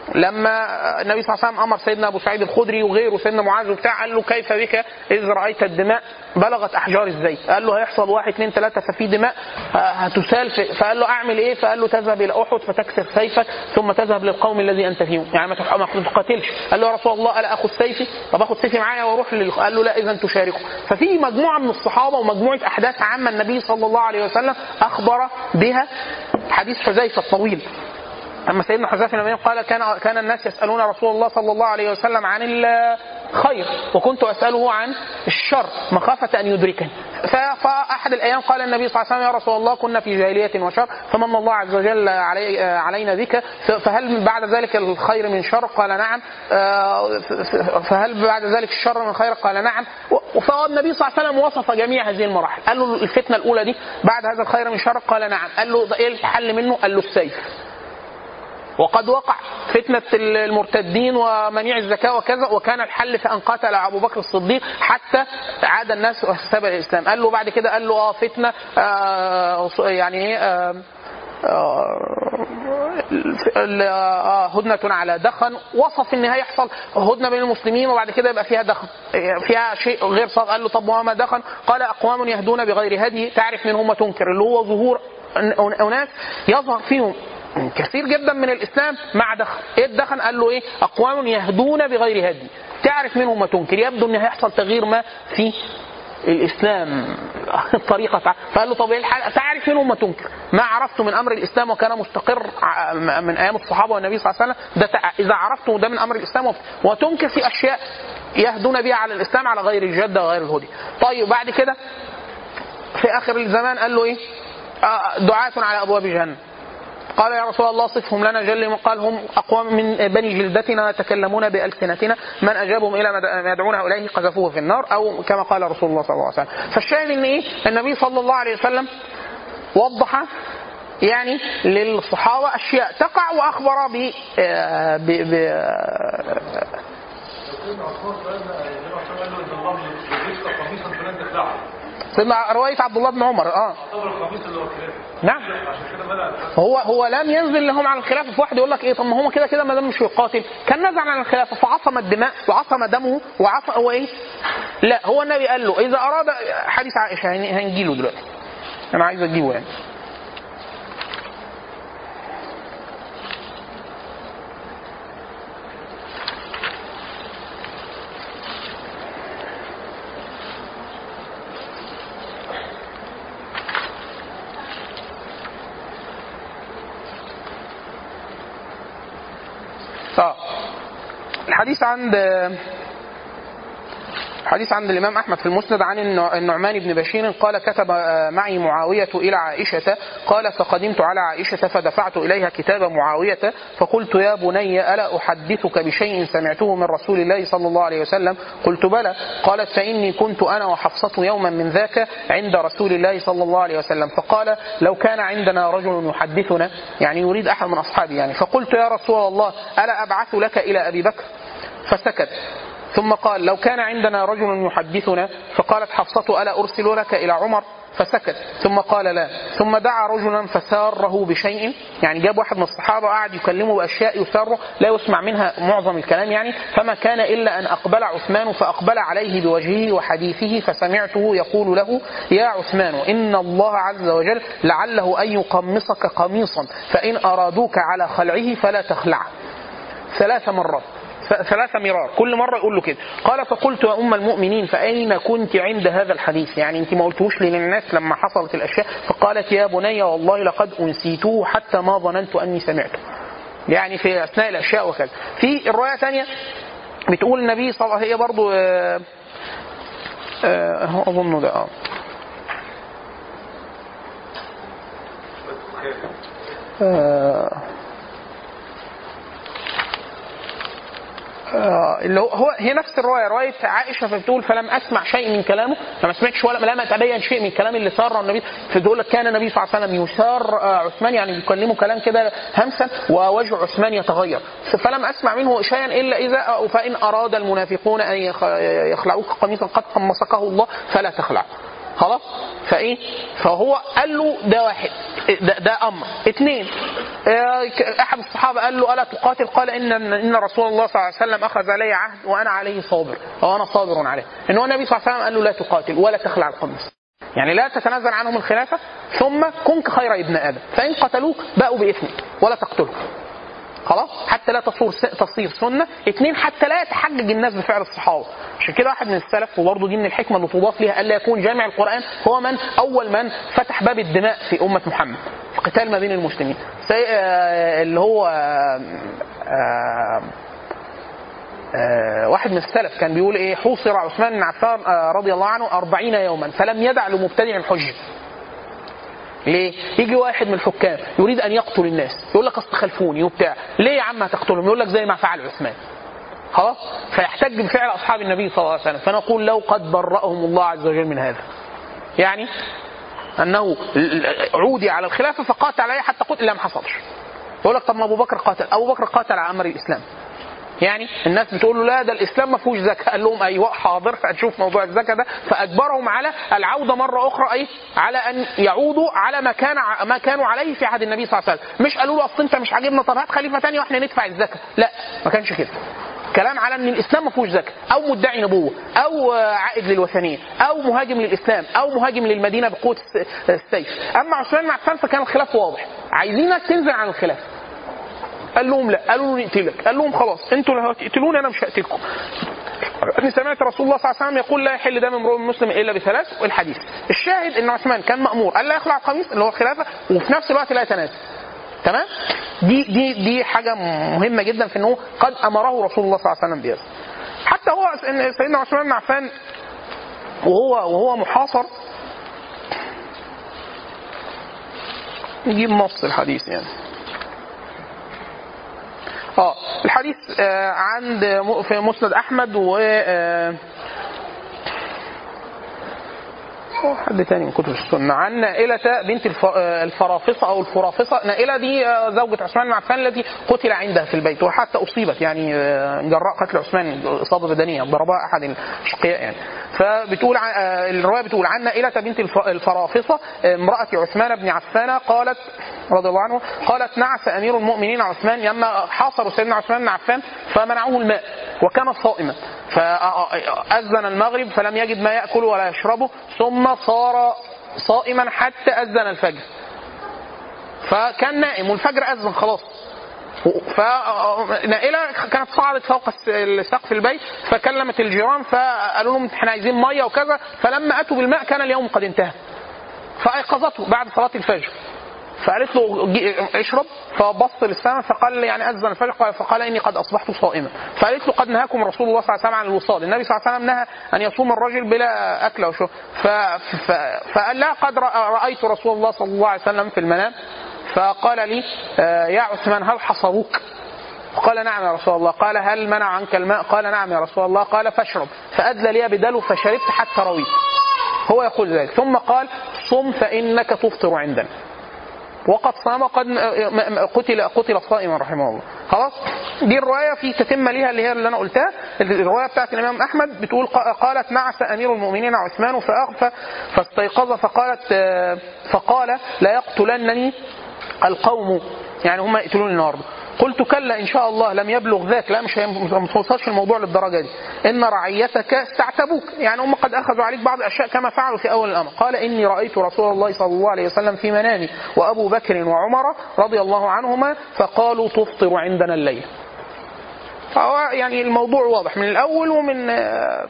لما النبي صلى الله عليه وسلم امر سيدنا ابو سعيد الخدري وغيره سيدنا معاذ وبتاع قال له كيف بك اذ رايت الدماء بلغت احجار الزيت قال له هيحصل واحد اثنين ثلاثه ففي دماء ه- هتسال في فقال له اعمل ايه فقال له تذهب الى احد فتكسر سيفك ثم تذهب للقوم الذي انت فيهم يعني ما تح- ما تقاتلش قال له يا رسول الله الا اخذ سيفي طب اخذ سيفي معايا واروح لل... قال له لا اذا تشاركه ففي مجموعه من الصحابه ومجموعه احداث عامه النبي صلى الله عليه وسلم اخبر بها حديث حذيفه الطويل اما سيدنا حذيفه لما قال كان كان الناس يسالون رسول الله صلى الله عليه وسلم عن الخير وكنت اساله عن الشر مخافه ان يدركني ف- فاحد الايام قال النبي صلى الله عليه وسلم يا رسول الله كنا في جاهليه وشر فمن الله عز وجل علي علينا بك ف- فهل بعد ذلك الخير من شر قال نعم آه، ف- ف- فهل بعد ذلك الشر من خير قال نعم و- فالنبي صلى الله عليه وسلم وصف جميع هذه المراحل قال له الفتنه الاولى دي بعد هذا الخير من شر قال نعم قال له ده ايه الحل منه قال له السيف وقد وقع فتنة المرتدين ومنيع الزكاة وكذا وكان الحل في أن قاتل أبو بكر الصديق حتى عاد الناس واحتسب الإسلام قال له بعد كده قال له اه فتنة آه يعني ايه آه ال- آه، هدنة على دخن وصف ان هيحصل هدنة بين المسلمين وبعد كده يبقى فيها دخن فيها شيء غير صادق قال له طب وما دخن قال اقوام يهدون بغير هدي تعرف منهم وتنكر اللي هو ظهور أن- اناس يظهر فيهم كثير جدا من الاسلام مع دخن ايه الدخن قال له ايه اقوام يهدون بغير هدي تعرف منهم ما تنكر يبدو ان هيحصل تغيير ما في الاسلام الطريقه تع- فقال له طب ايه الحل تعرف منهم ما تنكر ما عرفته من امر الاسلام وكان مستقر ع- من ايام الصحابه والنبي صلى الله عليه وسلم ده تع- اذا عرفته ده من امر الاسلام وف- وتنكر في اشياء يهدون بها على الاسلام على غير الجده وغير الهدي طيب بعد كده في اخر الزمان قال له ايه آه، دعاة على ابواب جهنم قال يا رسول الله صفهم لنا جل قال هم اقوام من بني جلدتنا يتكلمون بالسنتنا من اجابهم الى ما يدعونه اليه قذفوه في النار او كما قال رسول الله صلى الله عليه وسلم فالشاهد ان ايه النبي صلى الله عليه وسلم وضح يعني للصحابه اشياء تقع واخبر ب آه، ب ب سيدنا روايه عبد الله بن عمر اه نعم هو هو لم ينزل لهم على الخلافه في واحد يقول لك ايه طب ما هم كده كده ما دام مش يقاتل كان نزل عن الخلافه فعصم الدماء وعصم دمه وعصم هو ايه؟ لا هو النبي قال له اذا اراد حديث عائشه هن- هنجيله دلوقتي انا عايز اجيبه يعني اه الحديث عند حديث عند الإمام أحمد في المسند عن النع- النعمان بن بشير قال كتب آه، معي معاوية إلى عائشة قال فقدمت على عائشة فدفعت إليها كتاب معاوية فقلت يا بني ألا أحدثك بشيء سمعته من رسول الله صلى الله عليه وسلم قلت بلى قالت فإني كنت أنا وحفصة يوما من ذاك عند رسول الله صلى الله عليه وسلم فقال لو كان عندنا رجل يحدثنا يعني يريد أحد من أصحابي يعني فقلت يا رسول الله ألا أبعث لك إلى أبي بكر فسكت ثم قال لو كان عندنا رجل يحدثنا فقالت حفصة ألا أرسل لك إلى عمر فسكت ثم قال لا ثم دعا رجلا فساره بشيء يعني جاب واحد من الصحابة وقعد يكلمه بأشياء يسره لا يسمع منها معظم الكلام يعني فما كان إلا أن أقبل عثمان فأقبل عليه بوجهه وحديثه فسمعته يقول له يا عثمان إن الله عز وجل لعله أن يقمصك قميصا فإن أرادوك على خلعه فلا تخلعه ثلاث مرات ث- ثلاث مرار كل مرة يقول له كده قال فقلت يا أم المؤمنين فأين كنت عند هذا الحديث يعني أنت ما قلتوش للناس لما حصلت الأشياء فقالت يا بني والله لقد أنسيته حتى ما ظننت أني سمعته يعني في أثناء الأشياء وكذا في الرواية ثانية بتقول النبي صلى الله عليه وسلم هي برضو آه، آه، هو أظن ده آه. آه، آه، اللي هو هو هي نفس الروايه روايه عائشه فبتقول فلم اسمع شيء من كلامه لما سمعتش ولا لم اتبين شيء من الكلام اللي سار النبي فتقول لك كان النبي صلى الله عليه وسلم يسار آه، عثمان يعني يكلمه كلام كده همسا ووجه عثمان يتغير فلم اسمع منه شيئا الا اذا فان اراد المنافقون ان يخ- يخلعوك قميصا قد قمصكه الله فلا تخلع خلاص فايه فهو قال له ده واحد ده, ده امر اثنين آه، احد الصحابه قال له الا تقاتل قال ان ان رسول الله صلى الله عليه وسلم اخذ علي عهد وانا عليه صابر وانا صابر عليه ان هو النبي صلى الله عليه وسلم قال له لا تقاتل ولا تخلع القميص يعني لا تتنازل عنهم الخلافه ثم كن خير ابن ادم فان قتلوك باءوا باثمك ولا تقتلهم خلاص حتى لا تصور تصير سنه اثنين حتى لا يتحجج الناس بفعل الصحابه عشان كده واحد من السلف وبرضه دي من الحكمه اللي تضاف ليها الا يكون جامع القران هو من اول من فتح باب الدماء في امه محمد القتال ما بين المسلمين سي... آه، اللي هو آه، آه، آه، واحد من السلف كان بيقول ايه حوصر عثمان بن عفان آه، رضي الله عنه أربعين يوما فلم يدع لمبتدع حجه ليه؟ يجي واحد من الحكام يريد ان يقتل الناس يقول لك اصل خلفوني وبتاع ليه يا عم هتقتلهم يقول لك زي ما فعل عثمان خلاص فيحتج بفعل اصحاب النبي صلى الله عليه وسلم فنقول لو قد برأهم الله عز وجل من هذا يعني انه عودي على الخلافه فقاتل عليه حتى قتل لا ما حصلش يقول لك طب ما ابو بكر قاتل ابو بكر قاتل على امر الاسلام يعني الناس بتقول له لا ده الاسلام ما فيهوش زكاه قال لهم ايوه حاضر هتشوف موضوع الزكاه ده فاجبرهم على العوده مره اخرى ايه على ان يعودوا على ما كان ما كانوا عليه في عهد النبي صلى الله عليه وسلم مش قالوا له اصل انت مش عاجبنا طب هات خليفه ثاني واحنا ندفع الزكاه لا ما كانش كده كلام على ان الاسلام ما فيهوش زكاه او مدعي نبوه او عائد للوثنيه او مهاجم للاسلام او مهاجم للمدينه بقوه الس- السيف اما عثمان بن عفان فكان الخلاف واضح عايزينك تنزل عن الخلاف قال لهم لا قالوا له نقتلك قال لهم خلاص انتوا اللي هتقتلوني انا مش هقتلكم اني سمعت رسول الله صلى الله عليه وسلم يقول لا يحل دم امرؤ مسلم الا بثلاث والحديث الشاهد ان عثمان كان مامور الا يخلع القميص اللي هو الخلافه وفي نفس الوقت لا يتنازل تمام دي دي دي حاجه مهمه جدا في انه قد امره رسول الله صلى الله عليه وسلم بهذا حتى هو إن سيدنا عثمان بن عفان وهو وهو محاصر نجيب نص الحديث يعني اه الحديث آه عند م- في مسند احمد و آه أو حد تاني من كتب السنة عن نائلة بنت الف- آه، الفرافصة أو الفرافصة نائلة دي آه، زوجة عثمان بن عفان التي قتل عندها في البيت وحتى أصيبت يعني آه، جراء قتل عثمان إصابة بدنية ضربها أحد الأشقياء يعني فبتقول عن- آه، الرواية بتقول عن نائلة بنت الف- الفرافصة آه، امرأة عثمان بن عفان قالت رضي الله عنه قالت نعس أمير المؤمنين عثمان لما حاصروا سيدنا عثمان بن عفان فمنعوه الماء وكان صائما فأذن المغرب فلم يجد ما يأكل ولا يشربه ثم صار صائما حتى أذن الفجر فكان نائم والفجر أذن خلاص فنائلة كانت صعدت فوق الس- سقف البيت فكلمت الجيران فقالوا لهم احنا عايزين ميه وكذا فلما اتوا بالماء كان اليوم قد انتهى فايقظته بعد صلاه الفجر فقالت له جي- اشرب فبص للسماء فقال يعني اذن الفجر قال- فقال اني قد اصبحت صائما فقالت له قد نهاكم رسول الله صلى الله عليه وسلم عن الوصال النبي صلى الله عليه وسلم نهى ان يصوم الرجل بلا اكل وشرب ف... ف... فقال لها قد رأ- رايت رسول الله صلى الله عليه وسلم في المنام فقال لي آه، يا عثمان هل حصروك قال نعم يا رسول الله قال هل منع عنك الماء قال نعم يا رسول الله قال فاشرب فأدلى لي بدلو فشربت حتى رويت هو يقول ذلك ثم قال صم فإنك تفطر عندنا وقد صام قد قتل قتل صائما رحمه الله خلاص دي الروايه في تتمه ليها اللي هي اللي انا قلتها الروايه بتاعت الامام احمد بتقول قالت نعس امير المؤمنين عثمان فاغفى فاستيقظ فقالت آه، فقال لا يقتلنني القوم يعني هم يقتلوني النهارده قلت كلا ان شاء الله لم يبلغ ذاك لا مش هي- ما توصلش الموضوع للدرجه دي ان رعيتك استعتبوك يعني هم قد اخذوا عليك بعض الاشياء كما فعلوا في اول الامر قال اني رايت رسول الله صلى الله عليه وسلم في منامي وابو بكر وعمر رضي الله عنهما فقالوا تفطر عندنا الليل فهو يعني الموضوع واضح من الاول ومن آه،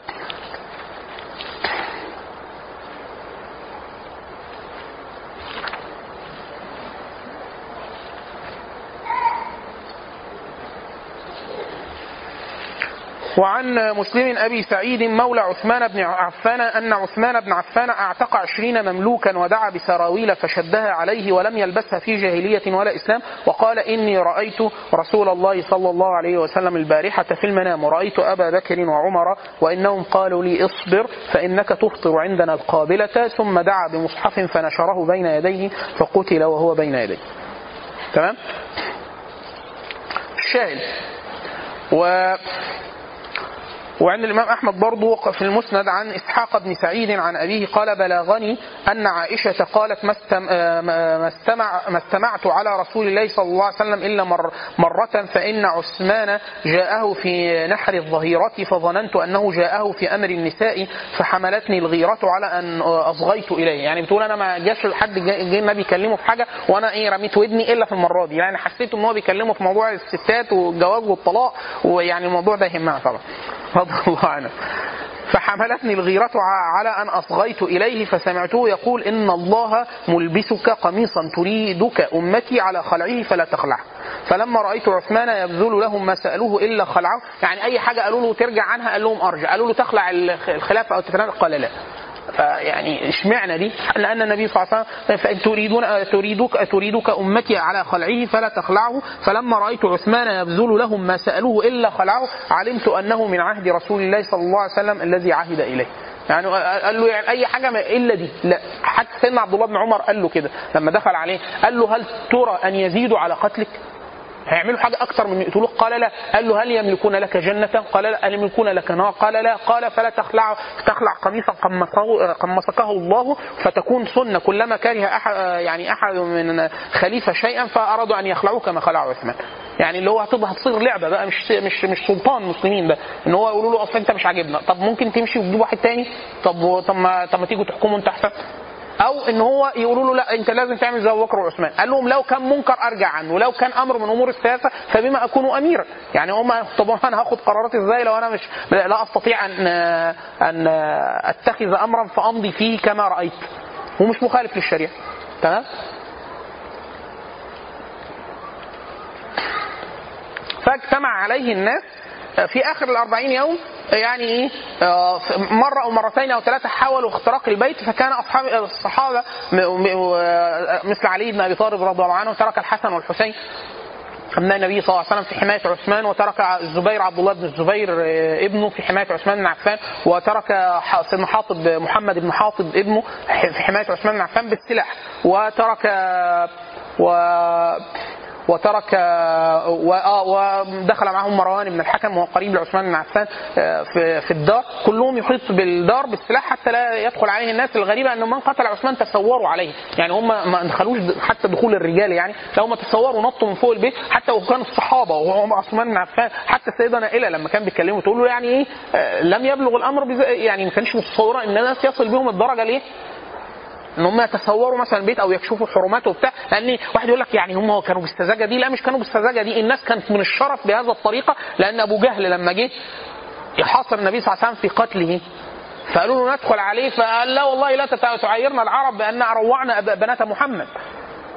وعن مسلم أبي سعيد مولى عثمان بن عفان أن عثمان بن عفان أعتق عشرين مملوكا ودعا بسراويل فشدها عليه ولم يلبسها في جاهلية ولا إسلام وقال إني رأيت رسول الله صلى الله عليه وسلم البارحة في المنام ورأيت أبا بكر وعمر وإنهم قالوا لي اصبر فإنك تفطر عندنا القابلة ثم دعا بمصحف فنشره بين يديه فقتل وهو بين يديه تمام الشاهد و وعند الإمام أحمد برضو في المسند عن إسحاق بن سعيد عن أبيه قال بلغني أن عائشة قالت ما استم- آه، ما ما استمع ما استمعت على رسول الله صلى الله عليه وسلم إلا مر مرة فإن عثمان جاءه في نحر الظهيرة فظننت أنه جاءه في أمر النساء فحملتني الغيرة على أن أصغيت إليه يعني بتقول أنا ما جاش حد جه جه النبي يكلمه في حاجة وأنا إيه رميت ودني إلا في المرة دي يعني حسيت إن هو بيكلمه في موضوع الستات والجواز والطلاق ويعني الموضوع ده يهمها طبعا رضي الله عنه فحملتني الغيرة ع- على أن أصغيت إليه فسمعته يقول إن الله ملبسك قميصا تريدك أمتي على خلعه فلا تخلعه فلما رأيت عثمان يبذل لهم ما سألوه إلا خلعه يعني أي حاجة قالوا له ترجع عنها قال لهم أرجع قالوا له تخلع الخ- الخلافة أو تتنازل قال لا فيعني اشمعنى دي؟ لان النبي صلى الله عليه وسلم فان تريدون تريدك تريدك امتي على خلعه فلا تخلعه فلما رايت عثمان يبذل لهم ما سالوه الا خلعه علمت انه من عهد رسول الله صلى الله عليه وسلم الذي عهد اليه. يعني قال له يعني اي حاجه ما- الا دي لا حتى سيدنا عبد الله بن عمر قال له كده لما دخل عليه قال له هل ترى ان يزيدوا على قتلك؟ هيعملوا حاجة أكثر من يقتلوك قال لا قال له هل يملكون لك جنة قال لا هل يملكون لك نار قال لا قال فلا تخلع تخلع قميصا قمصه قمصكه الله فتكون سنة كلما كره أحد يعني أحد من خليفة شيئا فأرادوا أن يخلعوه كما خلع عثمان يعني اللي هو هتبقى هتصير لعبة بقى مش مش مش سلطان مسلمين ده ان هو يقولوا له اصل انت مش عاجبنا طب ممكن تمشي وتجيب واحد تاني طب طب ما طب ما تيجوا تحكموا انت احسن او ان هو يقولوا له لا انت لازم تعمل زي ابو بكر وعثمان قال لهم لو كان منكر ارجع عنه ولو كان امر من امور السياسه فبما اكون اميرا يعني هم طب انا هاخد قرارات ازاي لو انا مش لا استطيع ان ان اتخذ امرا فامضي فيه كما رايت ومش مخالف للشريعه تمام فاجتمع عليه الناس في اخر الأربعين يوم يعني ايه آه، مره او مرتين او ثلاثه حاولوا اختراق البيت فكان اصحاب الصحابه م- م- مثل علي بن ابي طالب رضي الله عنه ترك الحسن والحسين أبناء النبي صلى الله عليه وسلم في حماية عثمان وترك الزبير عبد الله بن الزبير آه، ابنه في حماية عثمان بن عفان وترك ح- سيدنا حاطب محمد بن حاطب ابنه ح- في حماية عثمان بن عفان بالسلاح وترك و وترك و- آه، ودخل معهم مروان بن الحكم وهو قريب لعثمان بن عفان آه، في في الدار كلهم يحيط بالدار بالسلاح حتى لا يدخل عليه الناس الغريبه ان من قتل عثمان تسوروا عليه يعني هم ما دخلوش حتى دخول الرجال يعني لو هم تسوروا نطوا من فوق البيت حتى وكان الصحابه وهم عثمان بن عفان حتى السيده نائله لما كان بيتكلموا تقول له يعني ايه آه، لم يبلغ الامر بز- يعني ما كانش متصوره ان الناس يصل بهم الدرجه ليه ان هم يتصوروا مثلا البيت او يكشفوا حرماته وبتاع لان واحد يقول لك يعني هم كانوا بالسذاجه دي لا مش كانوا بالسذاجه دي الناس كانت من الشرف بهذا الطريقه لان ابو جهل لما جه يحاصر النبي صلى الله عليه وسلم في قتله فقالوا له ندخل عليه فقال لا والله لا تتع- تعايرنا العرب بان روعنا أب- بنات محمد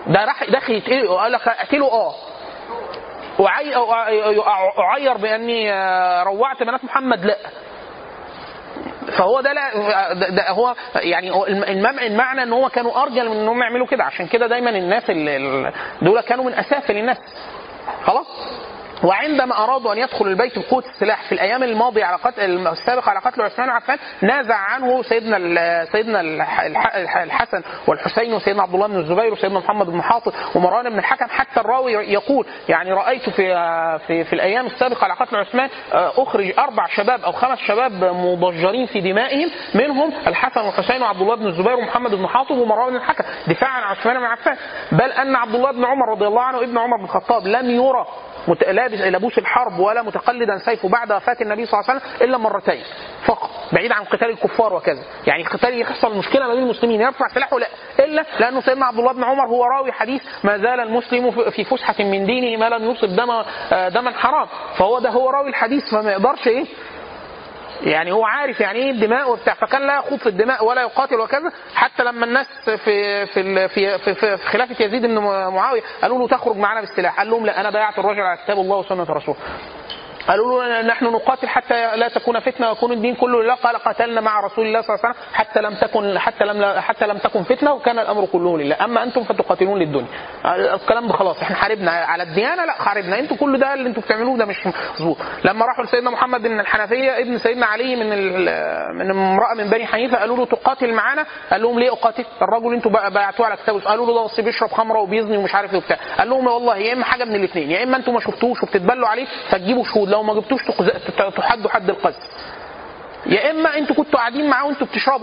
ده راح داخل يتقتل وقال لك اقتله اه وعي- اعير باني آه، روعت بنات محمد لا فهو ده لا ده, ده هو يعني هو الم- المم- المعنى ان هو كانوا ارجل من انهم يعملوا كده عشان كده دايما الناس اللي اللي- دول كانوا من اسافل الناس خلاص وعندما ارادوا ان يدخلوا البيت بقوه السلاح في الايام الماضيه على قتل السابقه على قتل عثمان عفان نازع عنه سيدنا ال- سيدنا الح- الح- الح- الحسن والحسين وسيدنا عبد الله بن الزبير وسيدنا محمد بن حاطب ومروان بن الحكم حتى الراوي يقول يعني رايت في في في الايام السابقه على قتل عثمان آه، اخرج اربع شباب او خمس شباب مضجرين في دمائهم منهم الحسن والحسين وعبد الله بن الزبير ومحمد بن حاطب ومروان بن الحكم دفاعا عن عثمان بن عفان بل ان عبد الله بن عمر رضي الله عنه ابن عمر بن الخطاب لم يرى مت- لابس لبوس الحرب ولا متقلدا سيفه بعد وفاه النبي صلى الله عليه وسلم الا مرتين فقط بعيد عن قتال الكفار وكذا يعني قتال يحصل مشكله ما بين المسلمين يرفع سلاحه لا الا لانه سيدنا عبد الله بن عمر هو راوي حديث ما زال المسلم في- في فسحه من دينه ما لم يصب دم آه، دما حرام فهو ده هو راوي الحديث فما يقدرش ايه يعني هو عارف يعني ايه الدماء وبتاع فكان لا يخوض في الدماء ولا يقاتل وكذا حتى لما الناس في في ال- في في, في, في خلافه يزيد بن معاويه قالوا له تخرج معنا بالسلاح قال لهم لا انا بايعت الرجل على كتاب الله وسنه رسوله قالوا له نحن نقاتل حتى لا تكون فتنه ويكون الدين كله لله قال قاتلنا مع رسول الله صلى الله عليه وسلم حتى لم تكن حتى لم حتى لم تكن فتنه وكان الامر كله لله اما انتم فتقاتلون للدنيا الكلام ده خلاص احنا حاربنا على الديانه لا حاربنا انتوا كل ده اللي انتوا بتعملوه ده مش مظبوط لما راحوا لسيدنا محمد بن الحنفيه ابن سيدنا علي من ال- من امراه من بني حنيفه قالوا له تقاتل معانا قال لهم ليه اقاتل الرجل انتوا بقى باعتوه على كتاب قالوا له ده بس بيشرب خمره وبيزني ومش عارف ايه وبتاع قال لهم والله يا اما حاجه من الاثنين يا اما انتوا ما شفتوش وبتتبلوا عليه فتجيبوا شهود لو ما جبتوش تقز- ت- تحدوا حد القذف يا اما انتوا كنتوا قاعدين معاه وانتوا بتشربوا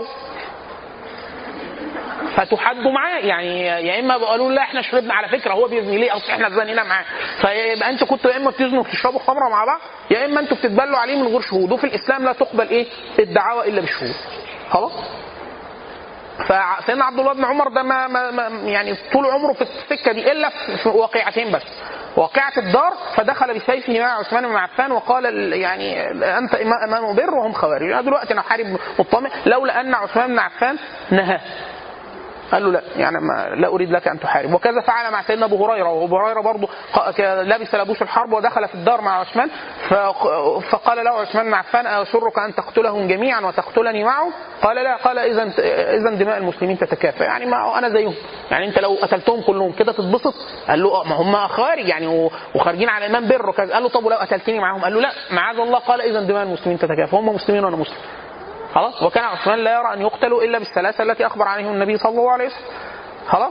فتحدوا معاه يعني يا اما قالوا لا احنا شربنا على فكره هو بيزني ليه اصل احنا زنينا معاه فيبقى انتوا كنتوا يا اما بتزنوا وبتشربوا خمره مع بعض يا اما انتوا بتتبلوا عليه من غير شهود وفي الاسلام لا تقبل ايه الدعاوى الا بالشهود خلاص فسيدنا عبد الله بن عمر ده ما, ما, ما يعني طول عمره في السكه دي الا في في واقعتين بس واقعة الدار فدخل بسيفه مع عثمان بن عفان وقال ال- يعني انت إما- امام بر وهم خوارج انا دلوقتي انا حارب مطمئن لولا ان عثمان بن عفان نهاه قال له لا يعني ما لا اريد لك ان تحارب وكذا فعل مع سيدنا ابو هريره وابو هريره برضه ق- ك- لبس لبوس الحرب ودخل في الدار مع عثمان فق- فقال له عثمان بن عفان اسرك ان تقتلهم جميعا وتقتلني معهم قال لا قال اذا اذا دماء المسلمين تتكافئ يعني ما انا زيهم يعني انت لو قتلتهم كلهم كده تتبسط قال له آه، ما هم خوارج يعني و- وخارجين على امام بر وكذا قال له طب ولو قتلتني معاهم قال له لا معاذ الله قال اذا دماء المسلمين تتكافئ هم مسلمين وانا مسلم خلاص وكان عثمان لا يرى ان يقتلوا الا بالثلاثه التي اخبر عليهم النبي صلى الله عليه وسلم خلاص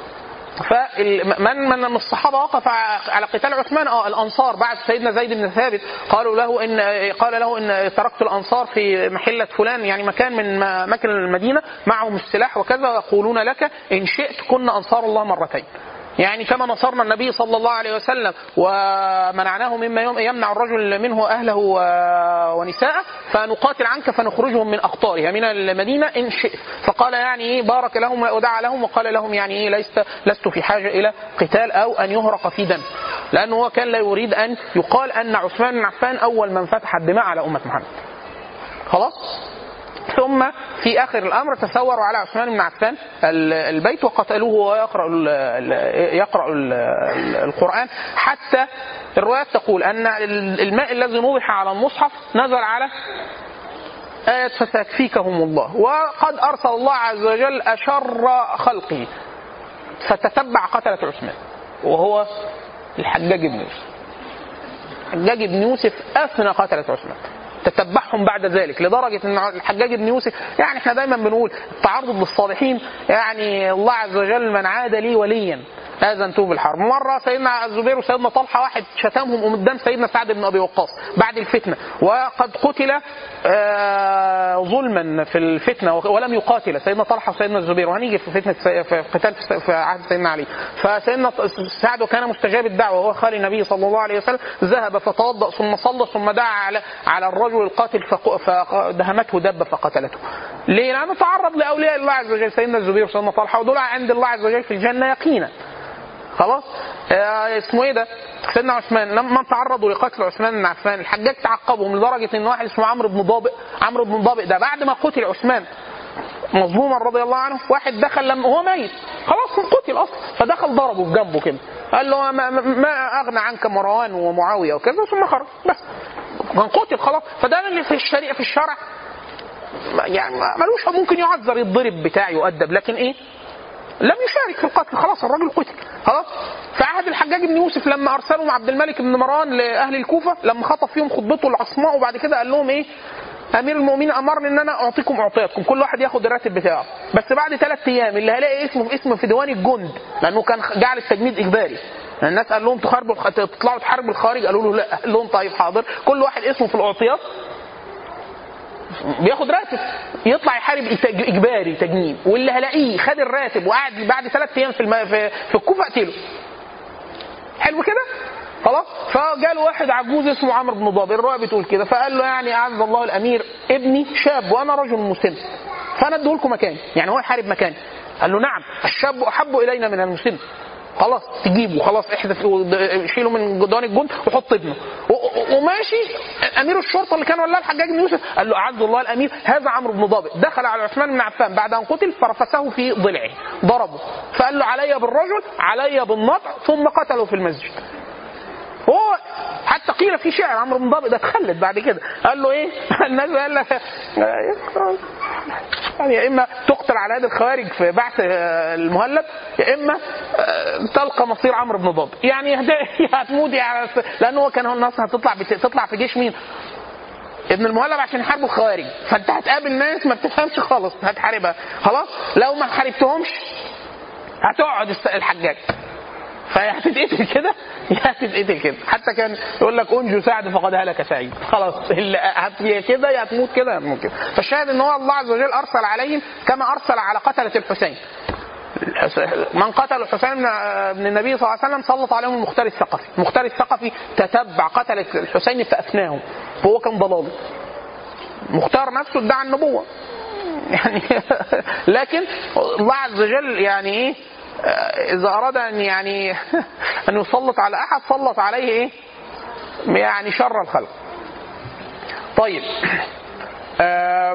فمن من الصحابه وقف على قتال عثمان اه الانصار بعد سيدنا زيد بن ثابت قالوا له ان قال له ان تركت الانصار في محله فلان يعني مكان من اماكن المدينه معهم السلاح وكذا يقولون لك ان شئت كنا انصار الله مرتين يعني كما نصرنا النبي صلى الله عليه وسلم ومنعناه مما يم- يمنع الرجل منه اهله و- ونساءه فنقاتل عنك فنخرجهم من اقطارها من المدينه ان شئت فقال يعني ايه بارك لهم ودعا لهم وقال لهم يعني ايه لست لست في حاجه الى قتال او ان يهرق في دم لانه هو كان لا يريد ان يقال ان عثمان بن عفان اول من فتح الدماء على امه محمد خلاص ثم في اخر الامر تثوروا على عثمان بن عفان ال- البيت وقتلوه وهو يقرا ال- ال- يقرا ال- ال- القران حتى الروايات تقول ان ال- الماء الذي نضح على المصحف نزل على آية فسيكفيكهم الله وقد أرسل الله عز وجل أشر خلقه فتتبع قتلة عثمان وهو الحجاج بن يوسف الحجاج بن يوسف أثنى قتلة عثمان تتبعهم بعد ذلك لدرجة أن الحجاج بن يوسف يعني احنا دايما بنقول التعرض للصالحين يعني الله عز وجل من عاد لي وليا آذنته بالحرب مرة سيدنا الزبير وسيدنا طلحة واحد شتمهم قدام سيدنا سعد بن أبي وقاص بعد الفتنة وقد قتل آه، ظلما في الفتنة ولم يقاتل سيدنا طلحة وسيدنا الزبير وهنيجي في فتنة في قتال في عهد سيدنا علي فسيدنا سعد كان مستجاب الدعوة وهو خالي النبي صلى الله عليه وسلم ذهب فتوضأ ثم صلى ثم دعا على على الرجل القاتل فق- فدهمته دبة فقتلته ليه؟ لأنه تعرض لأولياء الله عز وجل سيدنا الزبير وسيدنا طلحة ودول عند الله عز وجل في الجنة يقينا خلاص آه اسمه ايه ده سيدنا عثمان لما تعرضوا لقتل عثمان بن عفان الحجاج تعقبهم لدرجه ان واحد اسمه عمرو بن ضابئ عمرو بن ضابئ ده بعد ما قتل عثمان مظلوما رضي الله عنه واحد دخل لما هو ميت خلاص قتل اصلا فدخل ضربه في جنبه كده قال له ما, ما- ما اغنى عنك مروان ومعاويه وكذا ثم خرج بس كان قتل خلاص فده اللي في الشريعه في الشرع ما- يعني ما- ملوش ممكن يعذر يتضرب بتاع يؤدب لكن ايه لم يشارك في القتل خلاص الراجل قتل خلاص في عهد الحجاج بن يوسف لما ارسلهم عبد الملك بن مروان لاهل الكوفه لما خطف فيهم خطبته العصماء وبعد كده قال لهم ايه امير المؤمنين امرني ان انا اعطيكم اعطياتكم كل واحد ياخد الراتب بتاعه بس بعد ثلاث ايام اللي هلاقي اسمه في اسم في ديوان الجند لانه كان جعل التجنيد اجباري الناس قال لهم تخربوا الخ- تطلعوا تحاربوا الخارج قالوا له لا قال لهم طيب حاضر كل واحد اسمه في الاعطيات بياخد راتب يطلع يحارب إتج- اجباري تجنيد واللي هلاقيه خد الراتب وقعد بعد ثلاث ايام في الم... في, في الكوفه اقتله حلو كده خلاص فجاله واحد عجوز اسمه عمرو بن ضابر الروايه بتقول كده فقال له يعني اعز الله الامير ابني شاب وانا رجل مسن فانا اديه لكم مكاني يعني هو يحارب مكاني قال له نعم الشاب احب الينا من المسن خلاص تجيبه خلاص احذف شيله من جدران الجند وحط ابنه و- و- وماشي امير الشرطه اللي كان ولا الحجاج بن يوسف قال له اعز الله الامير هذا عمرو بن ضابط دخل على عثمان بن عفان بعد ان قتل فرفسه في ضلعه ضربه فقال له علي بالرجل علي بالنطع ثم قتله في المسجد هو حتى قيل في شعر عمرو بن ضابط ده اتخلد بعد كده قال له ايه؟ الناس قال لك يعني يا اما تقتل على يد الخوارج في بعث آه، المهلب يا اما آه، تلقى مصير عمرو بن ضابط يعني هت- هتموت يعني لانه هو كان هو الناس هتطلع بت- تطلع في جيش مين؟ ابن المهلب عشان يحاربوا الخوارج فانت هتقابل ناس ما بتفهمش خالص هتحاربها خلاص لو ما حاربتهمش هتقعد الس- الحجاج فيا هتتقتل كده يا هتتقتل كده حتى كان يقول لك انجو سعد فقد هلك سعيد خلاص اللي هت- يا كده يا هتموت كده يا هتموت كده فالشاهد ان هو الله عز وجل ارسل عليهم كما ارسل على قتله الحسين من قتل الحسين بن بن النبي صلى الله عليه وسلم سلط عليهم المختار الثقفي المختار الثقفي تتبع قتل الحسين فافناهم وهو كان ضلالي مختار نفسه ادعى النبوه يعني لكن الله عز وجل يعني ايه آه، اذا اراد ان يعني ان يسلط على احد سلط عليه ايه يعني شر الخلق طيب آه،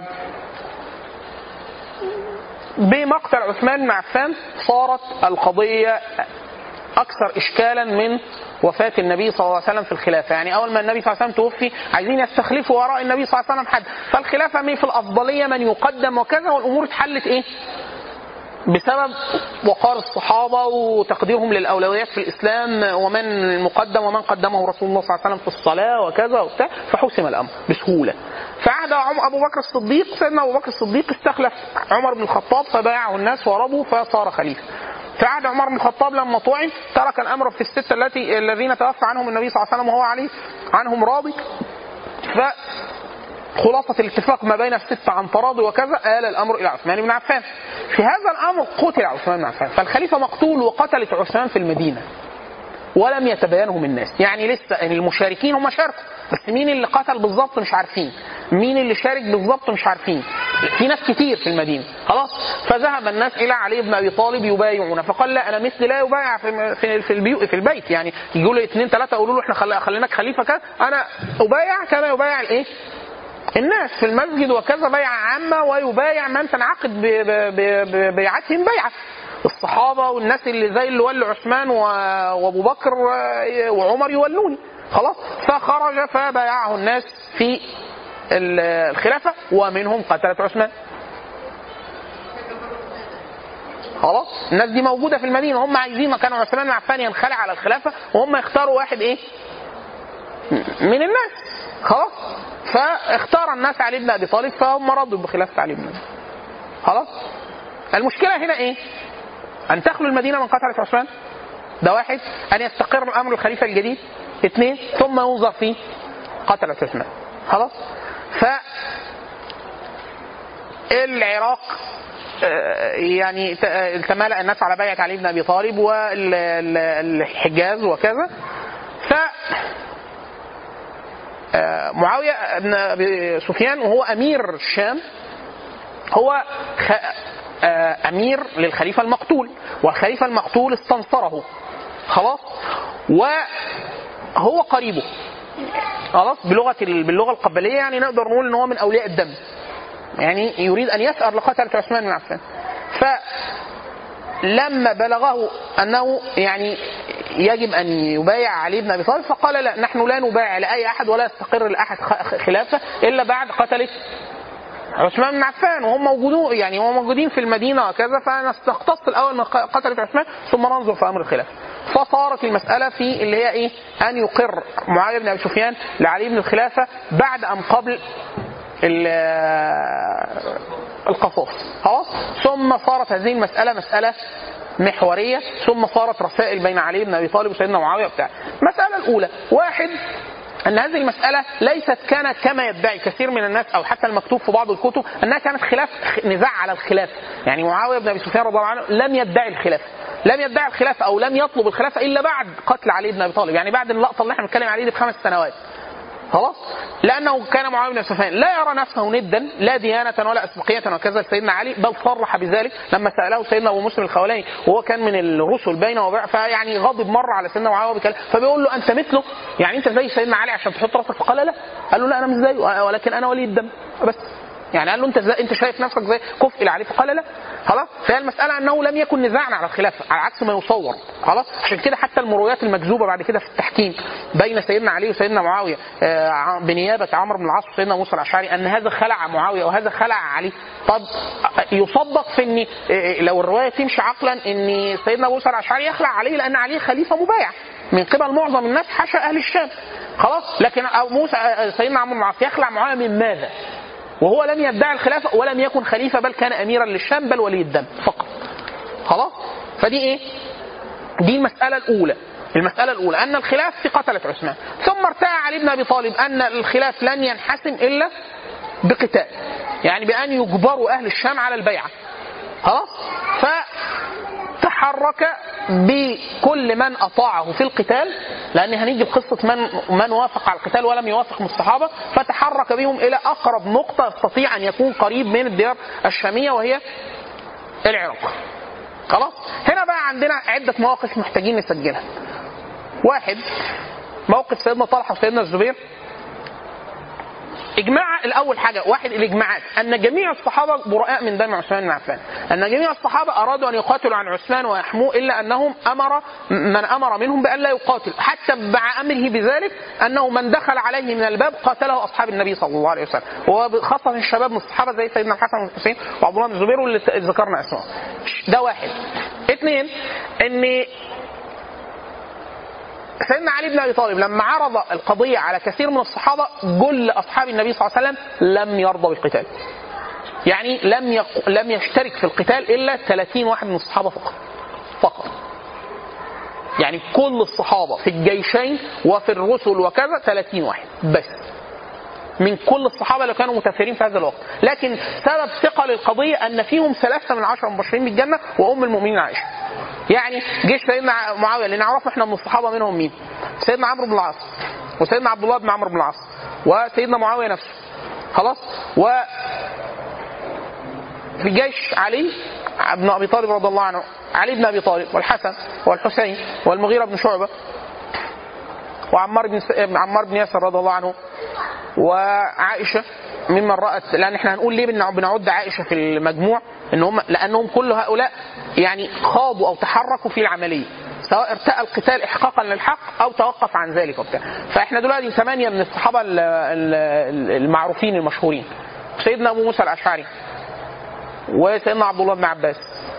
بمقتل عثمان بن عفان صارت القضيه اكثر اشكالا من وفاه النبي صلى الله عليه وسلم في الخلافه، يعني اول ما النبي صلى الله عليه وسلم توفي عايزين يستخلفوا وراء النبي صلى الله عليه وسلم حد، فالخلافه مين في الافضليه من يقدم وكذا والامور اتحلت ايه؟ بسبب وقار الصحابة وتقديرهم للأولويات في الإسلام ومن المقدم ومن قدمه رسول الله صلى الله عليه وسلم في الصلاة وكذا وبتاع فحسم الأمر بسهولة فعهد عم أبو بكر الصديق سيدنا أبو بكر الصديق استخلف عمر بن الخطاب فبايعه الناس وربوا فصار خليفة في عهد عمر بن الخطاب لما طعن ترك الأمر في الستة التي الذين توفى عنهم النبي صلى الله عليه وسلم وهو عليه عنهم راضي ف خلاصة الاتفاق ما بين الستة عن تراضي وكذا آل الأمر إلى عثمان بن عفان في هذا الأمر قتل عثمان بن عفان فالخليفة مقتول وقتلت عثمان في المدينة ولم يتبينهم الناس يعني لسه المشاركين هم شاركوا بس مين اللي قتل بالظبط مش عارفين مين اللي شارك بالظبط مش عارفين في ناس كتير في المدينه خلاص فذهب الناس الى علي بن ابي طالب يبايعون فقال لا انا مثلي لا يبايع في في في, البيو في البيت يعني يقولوا اثنين ثلاثه يقولوا له احنا خل- خليناك خليفه كذا انا ابايع كما يبايع الايه؟ الناس في المسجد وكذا بيعة عامة ويبايع من تنعقد ب- ب- ب- ببيعتهم بيعة الصحابة والناس اللي زي اللي ولوا عثمان و- وابو بكر و- وعمر يولوني خلاص فخرج فبايعه الناس في ال- الخلافة ومنهم قتلة عثمان خلاص الناس دي موجودة في المدينة هم عايزين كانوا عثمان بن عفان ينخلع على الخلافة وهم يختاروا واحد ايه من الناس خلاص فاختار الناس علي بن ابي طالب فهم رضوا بخلافه علي بن ابي خلاص المشكله هنا ايه؟ ان تخلو المدينه من قتله عثمان ده واحد ان يستقر الامر الخليفه الجديد اثنين ثم ينظر في قتله عثمان خلاص ف العراق آه، يعني ت- آه، تمالأ الناس على بيعة علي بن أبي طالب والحجاز وكذا ف آه، معاوية بن أبي سفيان وهو أمير الشام هو خ... آه، أمير للخليفة المقتول والخليفة المقتول استنصره خلاص وهو قريبه خلاص بلغة ال- باللغة القبلية يعني نقدر نقول إن هو من أولياء الدم يعني يريد أن يثأر لقتلة عثمان بن عفان ف لما بلغه انه يعني يجب ان يبايع علي بن ابي طالب فقال لا نحن لا نبايع لاي احد ولا يستقر لاحد خ- خلافه الا بعد قتله عثمان بن عفان وهم موجودون يعني هم موجودين في المدينه وكذا فنستختص الاول من قتله عثمان ثم ننظر في امر الخلافه. فصارت المساله في اللي هي ايه؟ ان يقر معاويه بن ابي سفيان لعلي بن الخلافه بعد ام قبل ال- القصاص خلاص ثم صارت هذه المساله مساله محوريه ثم صارت رسائل بين علي بن ابي طالب وسيدنا معاويه وبتاع المساله الاولى واحد ان هذه المساله ليست كانت كما يدعي كثير من الناس او حتى المكتوب في بعض الكتب انها كانت خلاف نزاع على الخلاف يعني معاويه بن ابي سفيان رضي الله عنه لم يدعي الخلافه لم يدعي الخلافه او لم يطلب الخلافه الا بعد قتل علي بن ابي طالب يعني بعد اللقطه اللي احنا بنتكلم عليه دي بخمس سنوات خلاص لانه كان معاويه بن سفيان لا يرى نفسه ندا لا ديانه ولا اسبقيه وكذا لسيدنا علي بل صرح بذلك لما ساله سيدنا ابو مسلم الخولاني وهو كان من الرسل بينه وبين فيعني غضب مره على سيدنا معاويه بكلام فبيقول له انت مثله يعني انت زي سيدنا علي عشان تحط راسك فقال لا قال له لا انا مش زيه ولكن انا ولي الدم بس يعني قال له انت زي انت شايف نفسك زي كفء لعلي فقال لا خلاص فهي المساله انه لم يكن نزاعا على الخلافه على عكس ما يصور خلاص عشان كده حتى المرويات المكذوبه بعد كده في التحكيم بين سيدنا علي وسيدنا معاويه آه، بنيابه عمرو بن العاص وسيدنا موسى الاشعري ان هذا خلع معاويه وهذا خلع علي طب يصدق في ان آه، لو الروايه تمشي عقلا ان سيدنا موسى الاشعري يخلع علي لان علي خليفه مبايع من قبل معظم الناس حاشا اهل الشام خلاص لكن أو موسى آه، سيدنا عمرو بن العاص يخلع معاويه من ماذا؟ وهو لم يدعي الخلافة ولم يكن خليفة بل كان أميرا للشام بل ولي الدم فقط خلاص فدي إيه دي المسألة الأولى المسألة الأولى أن الخلاف في قتلة عثمان ثم ارتأى علي بن أبي طالب أن الخلاف لن ينحسم إلا بقتال يعني بأن يجبروا أهل الشام على البيعة خلاص فتحرك بكل من أطاعه في القتال لأن هنيجي بقصة من من وافق على القتال ولم يوافق من الصحابة فتحرك بهم إلى أقرب نقطة يستطيع أن يكون قريب من الديار الشامية وهي العراق خلاص هنا بقى عندنا عدة مواقف محتاجين نسجلها واحد موقف سيدنا طلحة وسيدنا الزبير اجماع الاول حاجه واحد الاجماعات ان جميع الصحابه براء من دم عثمان بن عفان ان جميع الصحابه ارادوا ان يقاتلوا عن عثمان ويحموه الا انهم امر من امر منهم بان لا يقاتل حتى مع امره بذلك انه من دخل عليه من الباب قاتله اصحاب النبي صلى الله عليه وسلم وخاصه الشباب من الصحابه زي سيدنا الحسن والحسين وعبد الله بن الزبير واللي ذكرنا اسمائهم ده واحد اثنين ان سيدنا علي بن ابي طالب لما عرض القضيه على كثير من الصحابه جل اصحاب النبي صلى الله عليه وسلم لم يرضوا بالقتال. يعني لم يق... لم يشترك في القتال الا 30 واحد من الصحابه فقط. فقط. يعني كل الصحابه في الجيشين وفي الرسل وكذا 30 واحد بس. من كل الصحابه اللي كانوا متاثرين في هذا الوقت، لكن سبب ثقل القضيه ان فيهم ثلاثه من عشره مبشرين بالجنه وام المؤمنين عائشه. يعني جيش سيدنا معاويه اللي نعرفه احنا من الصحابه منهم مين؟ سيدنا عمرو بن العاص وسيدنا عبد الله بن عمرو بن العاص وسيدنا معاويه نفسه خلاص و في جيش علي بن ابي طالب رضي الله عنه علي بن ابي طالب والحسن والحسين والمغيره بن شعبه وعمار بن س... عمار بن ياسر رضي الله عنه وعائشه ممن رأت لأن احنا هنقول ليه بنع- بنعد عائشة في المجموع إن هم لأنهم كل هؤلاء يعني خاضوا أو تحركوا في العملية سواء ارتأى القتال إحقاقا للحق أو توقف عن ذلك وبتاع فإحنا دلوقتي ثمانية من الصحابة ال- ال- المعروفين المشهورين سيدنا أبو موسى الأشعري وسيدنا عبد الله بن عباس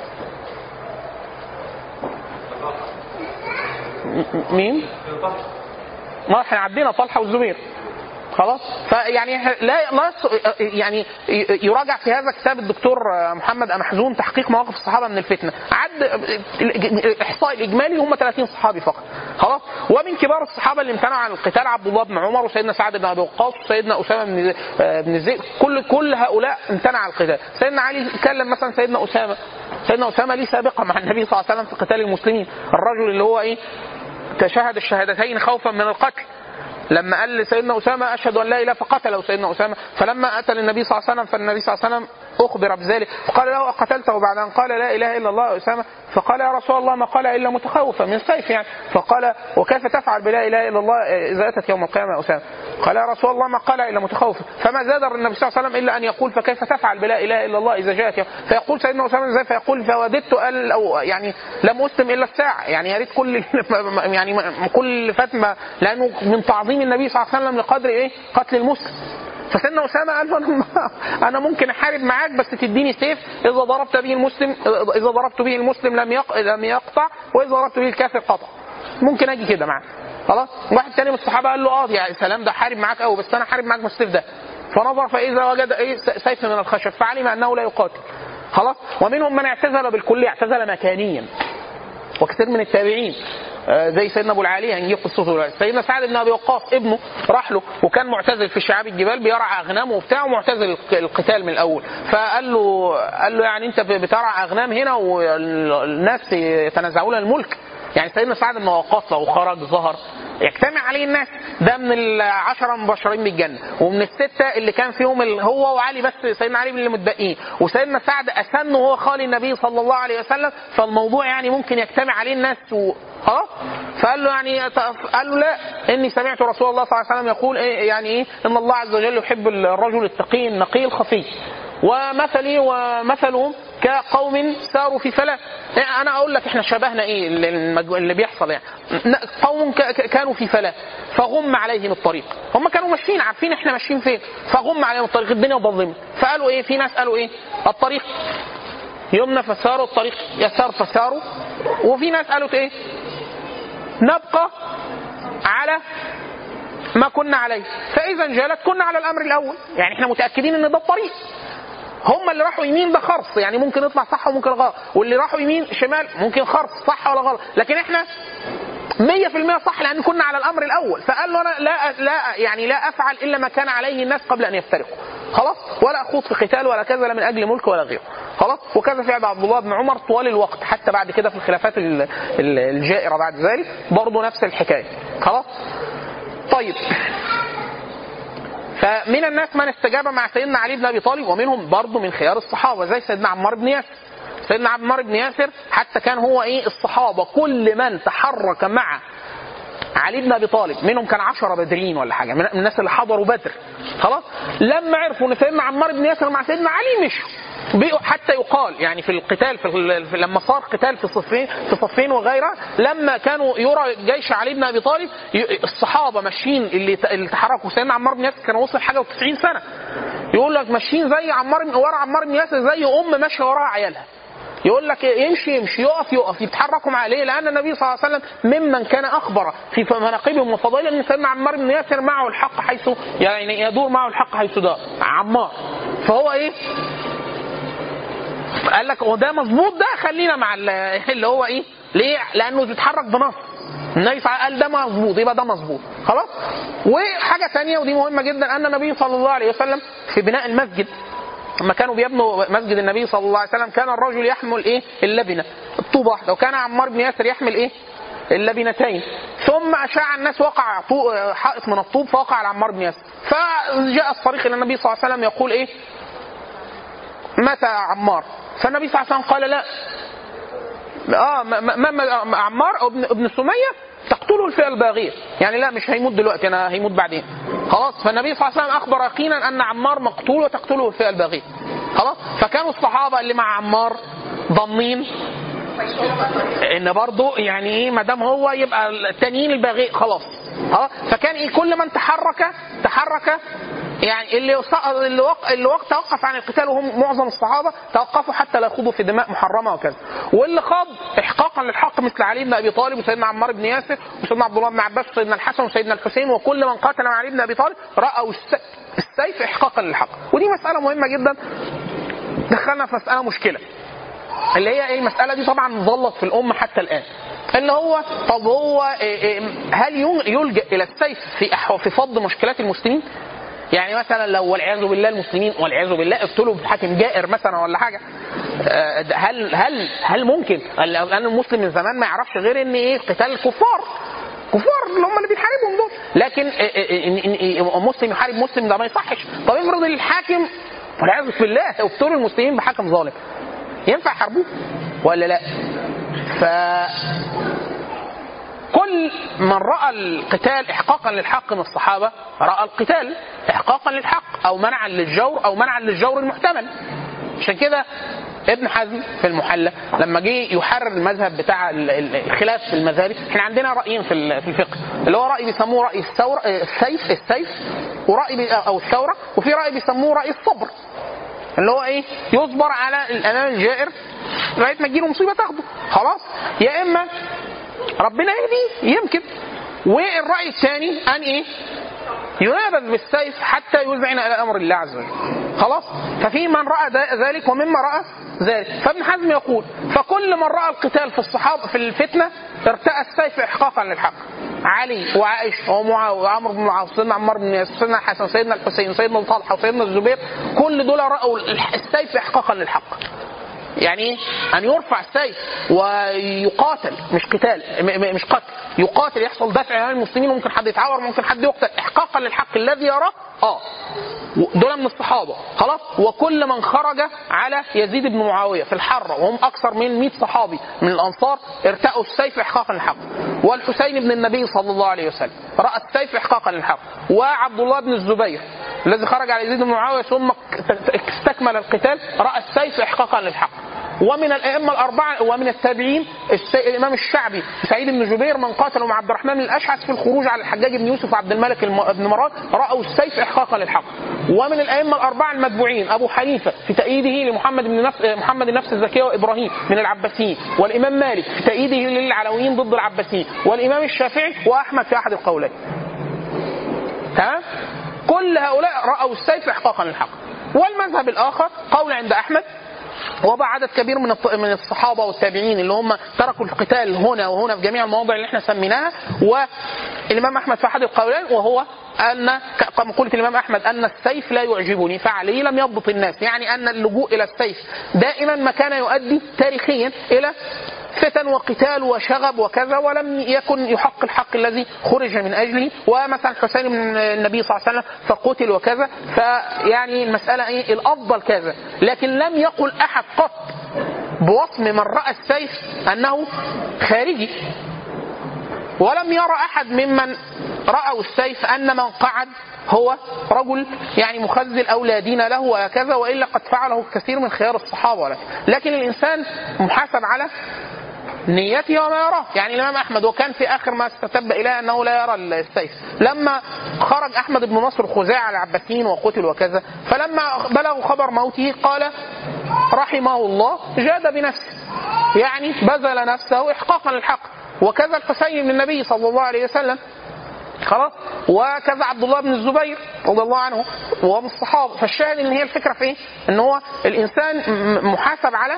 م- م- مين؟ ما احنا عدينا طلحه والزبير خلاص فيعني إحنا لا لا يص- يعني يراجع في هذا كتاب الدكتور محمد محزون تحقيق مواقف الصحابه من الفتنه عد الاحصاء الاجمالي هم 30 صحابي فقط خلاص ومن كبار الصحابه اللي امتنعوا عن القتال عبد الله بن عمر وسيدنا سعد بن ابي وقاص وسيدنا اسامه بن بن زيد كل كل هؤلاء امتنع عن القتال سيدنا علي كلم مثلا سيدنا اسامه سيدنا اسامه ليه سابقه مع النبي صلى الله عليه وسلم في قتال المسلمين الرجل اللي هو ايه تشهد الشهادتين خوفا من القتل لما قال لسيدنا اسامه اشهد ان لا اله فقتله سيدنا اسامه فلما اتى النبي صلى الله عليه وسلم فالنبي صلى الله عليه وسلم اخبر بذلك فقال له اقتلته بعد ان قال لا اله الا الله يا اسامه فقال يا رسول الله ما قال الا متخوفا من سيف يعني فقال وكيف تفعل بلا اله الا الله اذا اتت يوم القيامه يا اسامه قال يا رسول الله ما قال الا متخوفا فما زاد النبي صلى الله عليه وسلم الا ان يقول فكيف تفعل بلا اله الا الله اذا جاءت يوم فيقول سيدنا اسامه ازاي فيقول فوددت ال او يعني لم اسلم الا الساعه يعني يا ريت كل يعني كل فاتمه لانه من تعظيم النبي صلى الله عليه وسلم لقدر ايه قتل المسلم فسيدنا اسامه قال له انا انا ممكن احارب معاك بس تديني سيف اذا ضربت به المسلم اذا ضربت به المسلم لم يق... لم يقطع واذا ضربت به الكافر قطع ممكن اجي كده معاه خلاص واحد تاني من الصحابه قال له اه يا سلام ده حارب معاك قوي بس انا حارب معاك بالسيف ده فنظر فاذا وجد ايه سيف من الخشب فعلم انه لا يقاتل خلاص ومنهم من اعتزل بالكليه اعتزل مكانيا وكثير من التابعين آه، زي سيدنا ابو العاليه هنجيب قصته دلوقتي سيدنا سعد بن ابي وقاص ابنه راح له وكان معتزل في شعاب الجبال بيرعى اغنام وبتاع ومعتزل القتال من الاول فقال له قال له يعني انت بترعى اغنام هنا والناس يتنازعون الملك يعني سيدنا سعد بن وقاص لو خرج ظهر يجتمع عليه الناس ده من العشرة المبشرين بالجنة ومن الستة اللي كان فيهم ال- هو وعلي بس سيدنا علي من اللي متبقين وسيدنا سعد أسن وهو خالي النبي صلى الله عليه وسلم فالموضوع يعني ممكن يجتمع عليه الناس و... خلاص فقال له يعني قال له لا اني سمعت رسول الله صلى الله عليه وسلم يقول إيه يعني ايه ان الله عز وجل يحب الرجل التقي النقي الخفي ومثلي ومثلهم كقوم ساروا في فلاة يعني انا اقول لك احنا شبهنا ايه اللي, المج- اللي بيحصل يعني ن- قوم ك- ك- كانوا في فلاة فغم عليهم الطريق هم كانوا ماشيين عارفين احنا ماشيين فين فغم عليهم الطريق الدنيا ظلمت فقالوا ايه في ناس قالوا ايه الطريق يمنى فساروا الطريق يسار فساروا وفي ناس قالوا ايه نبقى على ما كنا عليه فاذا انجلت كنا على الامر الاول يعني احنا متاكدين ان ده الطريق هم اللي راحوا يمين ده خرص يعني ممكن يطلع صح وممكن غلط واللي راحوا يمين شمال ممكن خرص صح ولا غلط لكن احنا 100% صح لان كنا على الامر الاول فقال له انا لا لا يعني لا افعل الا ما كان عليه الناس قبل ان يفترقوا خلاص ولا اخوض في قتال ولا كذا لا من اجل ملك ولا غيره خلاص وكذا فعل عبد الله بن عمر طوال الوقت حتى بعد كده في الخلافات ال- ال- الجائره بعد ذلك برضه نفس الحكايه خلاص طيب فمن الناس من استجاب مع سيدنا علي بن ابي طالب ومنهم برضه من خيار الصحابه زي سيدنا عمار بن ياسر سيدنا عمار بن ياسر حتى كان هو ايه الصحابه كل من تحرك مع علي بن ابي طالب منهم كان عشرة بدريين ولا حاجه من الناس اللي حضروا بدر خلاص لما عرفوا ان سيدنا عمار بن ياسر مع سيدنا علي مشوا بقوا حتى يقال يعني في القتال في, ال- في لما صار قتال في صفين في صفين وغيرها لما كانوا يرى جيش علي بن ابي طالب ي- الصحابه ماشيين اللي ت- اللي تحركوا سيدنا عمار بن ياسر كان وصل حاجه و90 سنه يقول لك ماشيين زي عمار بن ورا عمار بن ياسر زي ام ماشيه وراها عيالها يقول لك يمشي يمشي يقف يقف يتحركوا معاه ليه؟ لان النبي صلى الله عليه وسلم ممن كان اخبر في مناقبهم وفضائلهم ان سيدنا عمار بن ياسر معه الحق حيث يعني يدور معه الحق حيث دار عمار فهو ايه؟ قال لك وده مظبوط ده خلينا مع ال- اللي هو ايه؟ ليه؟ لانه بيتحرك بنص النبي صلى الله عليه وسلم قال ده مظبوط يبقى ده مظبوط خلاص؟ وحاجه ثانيه ودي مهمه جدا ان النبي صلى الله عليه وسلم في بناء المسجد لما كانوا بيبنوا مسجد النبي صلى الله عليه وسلم كان الرجل يحمل ايه؟ اللبنه الطوبه واحده وكان عمار بن ياسر يحمل ايه؟ اللبنتين ثم اشاع الناس وقع طو- حائط من الطوب فوقع على عمار بن ياسر فجاء الصريخ الى النبي صلى الله عليه وسلم يقول ايه؟ متى عمار؟ فالنبي صلى الله عليه وسلم قال لا اه ما ما ما عمار او ابن ابن سميه تقتله الفئه الباغيه يعني لا مش هيموت دلوقتي انا هيموت بعدين خلاص فالنبي صلى الله عليه وسلم اخبر يقينا ان عمار مقتول وتقتله الفئه الباغيه خلاص فكانوا الصحابه اللي مع عمار ضامنين ان برضه يعني ايه ما دام هو يبقى التانيين الباغي خلاص خلاص فكان ايه كل من تحرك تحرك يعني اللي وص- اللي وق... اللي وق... توقف عن القتال وهم معظم الصحابه توقفوا حتى لا يخوضوا في دماء محرمه وكذا واللي خاض احقاقا للحق مثل علي بن ابي طالب وسيدنا عمار بن ياسر وسيدنا عبد الله بن عباس وسيدنا الحسن وسيدنا الحسين وكل من قاتل مع علي بن ابي طالب راوا الس- السيف احقاقا للحق ودي مساله مهمه جدا دخلنا في مساله مشكله اللي هي ايه المساله دي طبعا ظلت في الامه حتى الان اللي هو طب هو إيه إيه هل ين- يلجا الى السيف في أح- في فض مشكلات المسلمين؟ يعني مثلا لو والعياذ بالله المسلمين والعياذ بالله اقتلوا حاكم جائر مثلا ولا حاجه آه، ده هل هل هل ممكن لان المسلم من زمان ما يعرفش غير ان ايه قتال الكفار كفار اللي هم اللي بيحاربهم دول لكن آه، آه، إن- إن- إن مسلم يحارب مسلم ده ما يصحش طب افرض الحاكم والعياذ بالله اقتلوا المسلمين بحكم ظالم ينفع يحاربوه ولا لا؟ ف كل من راى القتال احقاقا للحق من الصحابه راى القتال احقاقا للحق او منعا للجور او منعا للجور المحتمل عشان كده ابن حزم في المحلى لما جه يحرر المذهب بتاع ال- ال- الخلاف في المذاهب احنا عندنا رايين في ال- في الفقه اللي هو راي بيسموه راي الثوره آه، السيف السيف وراي بي- او الثوره وفي راي بيسموه راي الصبر اللي هو ايه يصبر على الامام الجائر لغايه ما تجيله مصيبه تاخده خلاص يا اما ربنا يهديه يمكن والراي الثاني ان ايه ينابذ بالسيف حتى يذعن الى امر الله عز وجل خلاص ففي من راى ذا- ذلك ومما راى ذلك فابن حزم يقول فكل من راى القتال في الصحابه في الفتنه ارتأى السيف احقاقا للحق علي وعائشه ومعاويه وعمرو بن العاص سيدنا عمار بن ياسر سيدنا الحسن سيدنا الحسين سيدنا طلحه وسيدنا الزبير كل دول راوا الح- السيف احقاقا للحق يعني ايه؟ ان يرفع السيف ويقاتل مش قتال م- م- مش قتل يقاتل يحصل دفع عن المسلمين ممكن حد يتعور ممكن حد يقتل احقاقا للحق الذي يراه اه دول من الصحابه خلاص وكل من خرج على يزيد بن معاويه في الحره وهم اكثر من 100 صحابي من الانصار ارتأوا السيف احقاقا للحق والحسين بن النبي صلى الله عليه وسلم راى السيف احقاقا للحق وعبد الله بن الزبير الذي خرج على يزيد بن معاويه ثم استكمل القتال راى السيف احقاقا للحق ومن الائمه الاربعه ومن التابعين الس- الامام الشعبي سعيد بن جبير من قاتلوا مع عبد الرحمن الاشعث في الخروج على الحجاج بن يوسف وعبد الملك الم- بن مروان راوا السيف احقاقا للحق ومن الائمه الاربعه المتبوعين ابو حنيفه في تأييده لمحمد بن نفس محمد النفس الزكيه وابراهيم من العباسيين والامام مالك في تأييده للعلويين ضد العباسيين والامام الشافعي واحمد في احد القولين تمام كل هؤلاء راوا السيف احقاقا للحق والمذهب الاخر قول عند احمد وبقى عدد كبير من الط- من الصحابه والتابعين اللي هم تركوا القتال هنا وهنا في جميع المواضع اللي احنا سميناها والامام احمد في احد القولين وهو ان ك- كما قلت الامام احمد ان السيف لا يعجبني فعليه لم يضبط الناس يعني ان اللجوء الى السيف دائما ما كان يؤدي تاريخيا الى فتن وقتال وشغب وكذا ولم يكن يحق الحق الذي خرج من اجله ومثلا حسين بن النبي صلى الله عليه وسلم فقتل وكذا فيعني المساله ايه الافضل كذا لكن لم يقل احد قط بوصم من راى السيف انه خارجي ولم يرى احد ممن راوا السيف ان من قعد هو رجل يعني مخذل او لا دين له وهكذا والا قد فعله كثير من خيار الصحابه ولكن, لكن الانسان محاسب على نيته وما يراه يعني الامام احمد وكان في اخر ما استتب اليه انه لا يرى السيف لما خرج احمد بن نصر خزاعه العباسيين وقتل وكذا فلما بلغوا خبر موته قال رحمه الله جاد بنفسه يعني بذل نفسه احقاقا للحق وكذا الحسين بن النبي صلى الله عليه وسلم خلاص وكذا عبد الله بن الزبير رضي الله عنه وهو من الصحابه فالشاهد ان هي الفكره في ايه؟ ان هو الانسان م- محاسب على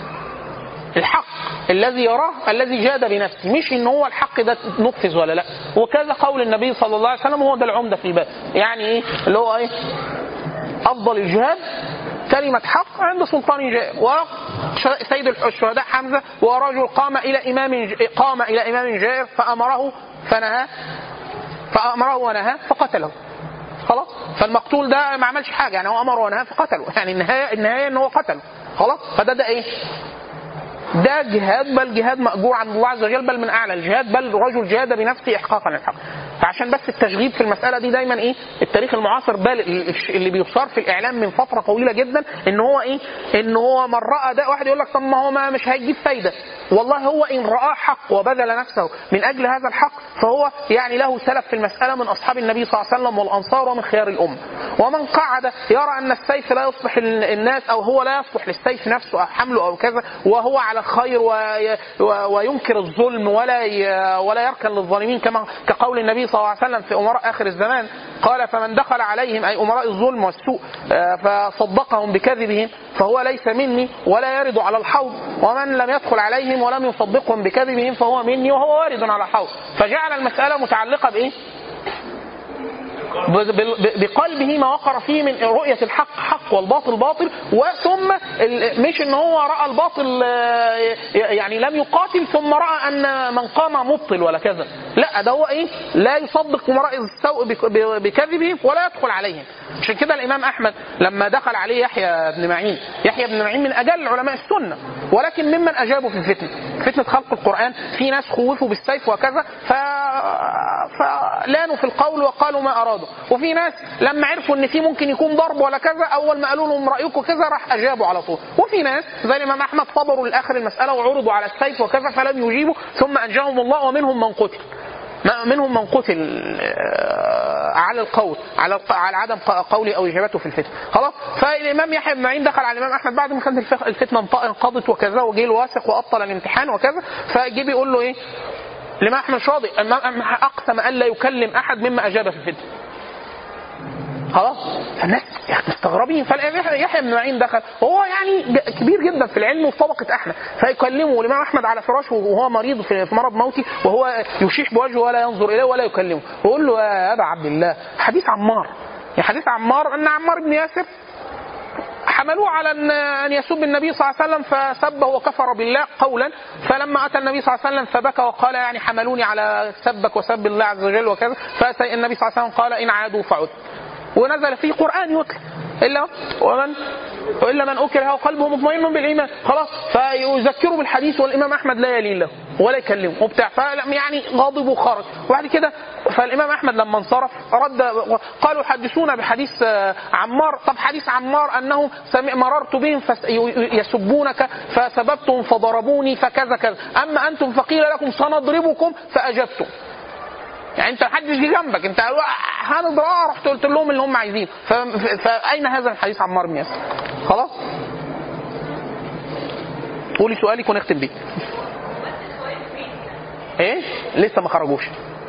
الحق الذي يراه الذي جاد بنفسه مش ان هو الحق ده نفذ ولا لا وكذا قول النبي صلى الله عليه وسلم هو ده العمده في الباب يعني ايه اللي هو ايه افضل الجهاد كلمة حق عند سلطان جائر وسيد الشهداء حمزة ورجل قام إلى إمام قام إلى إمام جائر فأمره فنهاه فأمره ونهاه فقتله خلاص فالمقتول ده ما عملش حاجة يعني هو أمر ونهاه فقتله يعني النهاية النهاية إن هو قتله خلاص فده ده إيه ده جهاد بل جهاد مأجور عند الله عز وجل بل من أعلى الجهاد بل رجل جهاد بنفسه إحقاقا للحق فعشان بس التشغيب في المسألة دي دايما إيه التاريخ المعاصر بل اللي بيصار في الإعلام من فترة طويلة جدا إن هو إيه إن هو من رأى ده واحد يقول لك طب ما هو ما مش هيجيب فايدة والله هو إن رأى حق وبذل نفسه من أجل هذا الحق فهو يعني له سلف في المسألة من أصحاب النبي صلى الله عليه وسلم والأنصار ومن خيار الأمة ومن قعد يرى أن السيف لا يصلح الناس أو هو لا يصلح للسيف نفسه أو حمله أو كذا وهو على الخير وي وينكر الظلم ولا ولا يركن للظالمين كما كقول النبي صلى الله عليه وسلم في أمراء آخر الزمان قال فمن دخل عليهم أي أمراء الظلم والسوء فصدقهم بكذبهم فهو ليس مني ولا يرد على الحوض ومن لم يدخل عليهم ولم يصدقهم بكذبهم فهو مني وهو وارد على الحوض فجعل المسألة متعلقة بإيه؟ بقلبه ما وقر فيه من رؤية الحق حق حق والباطل باطل وثم ال- مش ان هو راى الباطل آه، يعني لم يقاتل ثم راى ان من قام مبطل ولا كذا لا ده هو ايه لا يصدق امراء السوء بك- ب- بكذبهم ولا يدخل عليهم عشان كده الامام احمد لما دخل عليه يحيى بن معين يحيى بن معين من اجل علماء السنه ولكن ممن اجابوا في الفتنه فتنه خلق القران في ناس خوفوا بالسيف وكذا ف... فلانوا في القول وقالوا ما ارادوا وفي ناس لما عرفوا ان في ممكن يكون ضرب ولا كذا اول ما قالوا لهم رايكم كذا راح اجابوا على طول وفي ناس زي الامام احمد صبروا لاخر المساله وعرضوا على السيف وكذا فلم يجيبوا ثم انجاهم الله ومنهم من قتل ما- منهم من قتل آه، على القول على الق- على عدم ق- قوله او اجابته في الفتنه خلاص فالامام يحيى بن معين دخل على الامام احمد بعد ما كانت الف- الفتنه انط- انقضت وكذا وجه الواثق وابطل الامتحان وكذا فجه بيقول له ايه الامام احمد مش راضي الامام أحمد اقسم الا يكلم احد مما اجاب في الفتنه خلاص فالناس مستغربين فيحيى بن معين دخل وهو يعني ج- كبير جدا في العلم وفي طبقه احمد فيكلمه الامام احمد على فراشه وهو مريض في في مرض موتي وهو يشيح بوجهه ولا ينظر اليه ولا يكلمه ويقول له يا ابا عبد الله حديث عمار يعني حديث عمار ان عمار بن ياسر حملوه على ان ان يسب النبي صلى الله عليه وسلم فسبه وكفر بالله قولا فلما اتى النبي صلى الله عليه وسلم فبكى وقال يعني حملوني على سبك وسب الله عز وجل وكذا فالنبي صلى الله عليه وسلم قال ان عادوا فعد ونزل فيه قران يتلى الا ومن والا من اكره وقلبه مطمئن بالايمان خلاص فيذكره بالحديث والامام احمد لا يلين له ولا يكلمه وبتاع فلم يعني غاضب وخرج وبعد كده فالامام احمد لما انصرف رد قالوا حدثونا بحديث آه، عمار طب حديث عمار انه سمع مررت بهم فس- ي- يسبونك فسببتهم فضربوني فكذا كذا اما انتم فقيل لكم سنضربكم فاجبتم يعني انت محدش جه جنبك انت هنضربها رحت قلت لهم اللي هم عايزينه ف- ف- فاين هذا الحديث عمار بن ياسر خلاص قولي سؤالك ونختم بيه ايه لسه ما خرجوش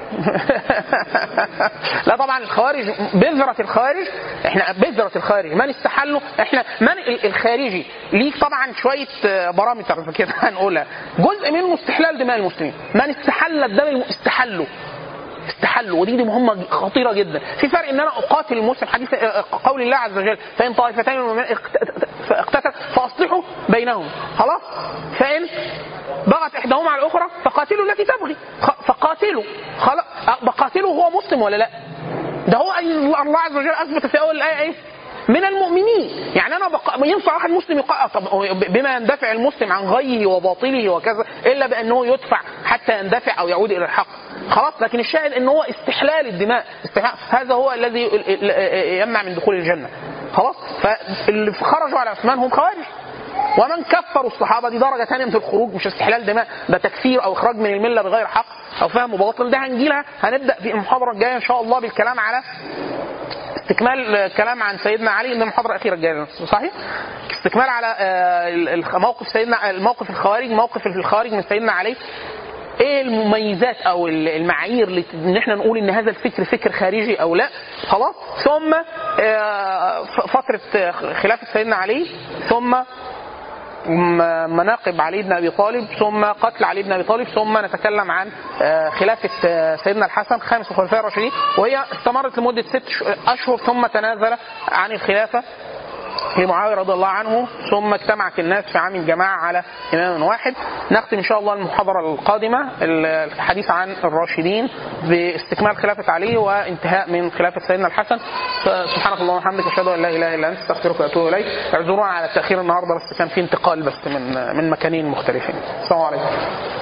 لا طبعا الخوارج بذرة الخوارج احنا بذرة الخوارج من استحلوا احنا من ال- الخارجي ليه طبعا شوية آه، بارامتر كده هنقولها جزء منه استحلال دماء المسلمين من استحل الدم الم- استحلوا استحلوا ودي دي مهمه خطيره جدا في فرق ان انا اقاتل المسلم حديث آه، قول الله عز وجل فان طائفتين من المؤمنين اقت- اقتتل فاصلحوا بينهم خلاص فان بغت احداهما على الاخرى فقاتلوا التي تبغي خ- فقاتلوا خلاص أه، بقاتله هو مسلم ولا لا ده هو أي- الله عز وجل اثبت في اول الايه ايه من المؤمنين يعني انا بق... ينفع واحد مسلم يقع طب هو بما يندفع المسلم عن غيه وباطله وكذا الا بانه يدفع حتى يندفع او يعود الى الحق خلاص لكن الشاهد ان هو استحلال الدماء استحلال هذا هو الذي يمنع من دخول الجنه خلاص فاللي خرجوا على عثمان هم خوارج ومن كفروا الصحابه دي درجه ثانيه من الخروج مش استحلال دماء ده تكفير او اخراج من المله بغير حق او فهم باطل ده هنجيلها هنبدا في المحاضره الجايه ان شاء الله بالكلام على استكمال الكلام عن سيدنا علي ان المحاضره الاخيره الجايه صحيح؟ استكمال على آه، الخ- موقف سيدنا الموقف الخوارج موقف الخوارج من سيدنا علي ايه المميزات او المعايير اللي ان احنا نقول ان هذا الفكر فكر خارجي او لا خلاص ثم آه، ف- فتره آه، خلافه سيدنا علي ثم م- مناقب علي بن ابي طالب ثم قتل علي بن ابي طالب ثم نتكلم عن آه، خلافه آه، سيدنا الحسن خامس الخلفاء الراشدين وهي استمرت لمده ست ش- اشهر ثم تنازل عن الخلافه لمعاويه رضي الله عنه ثم اجتمعت الناس في عام الجماعه على امام واحد نختم ان شاء الله المحاضره القادمه الحديث عن الراشدين باستكمال خلافه علي وانتهاء من خلافه سيدنا الحسن سبحانك اللهم وبحمدك اشهد ان لا اله الا انت استغفرك واتوب اليك اعذرونا على التاخير النهارده بس كان في انتقال بس من من مكانين مختلفين السلام عليكم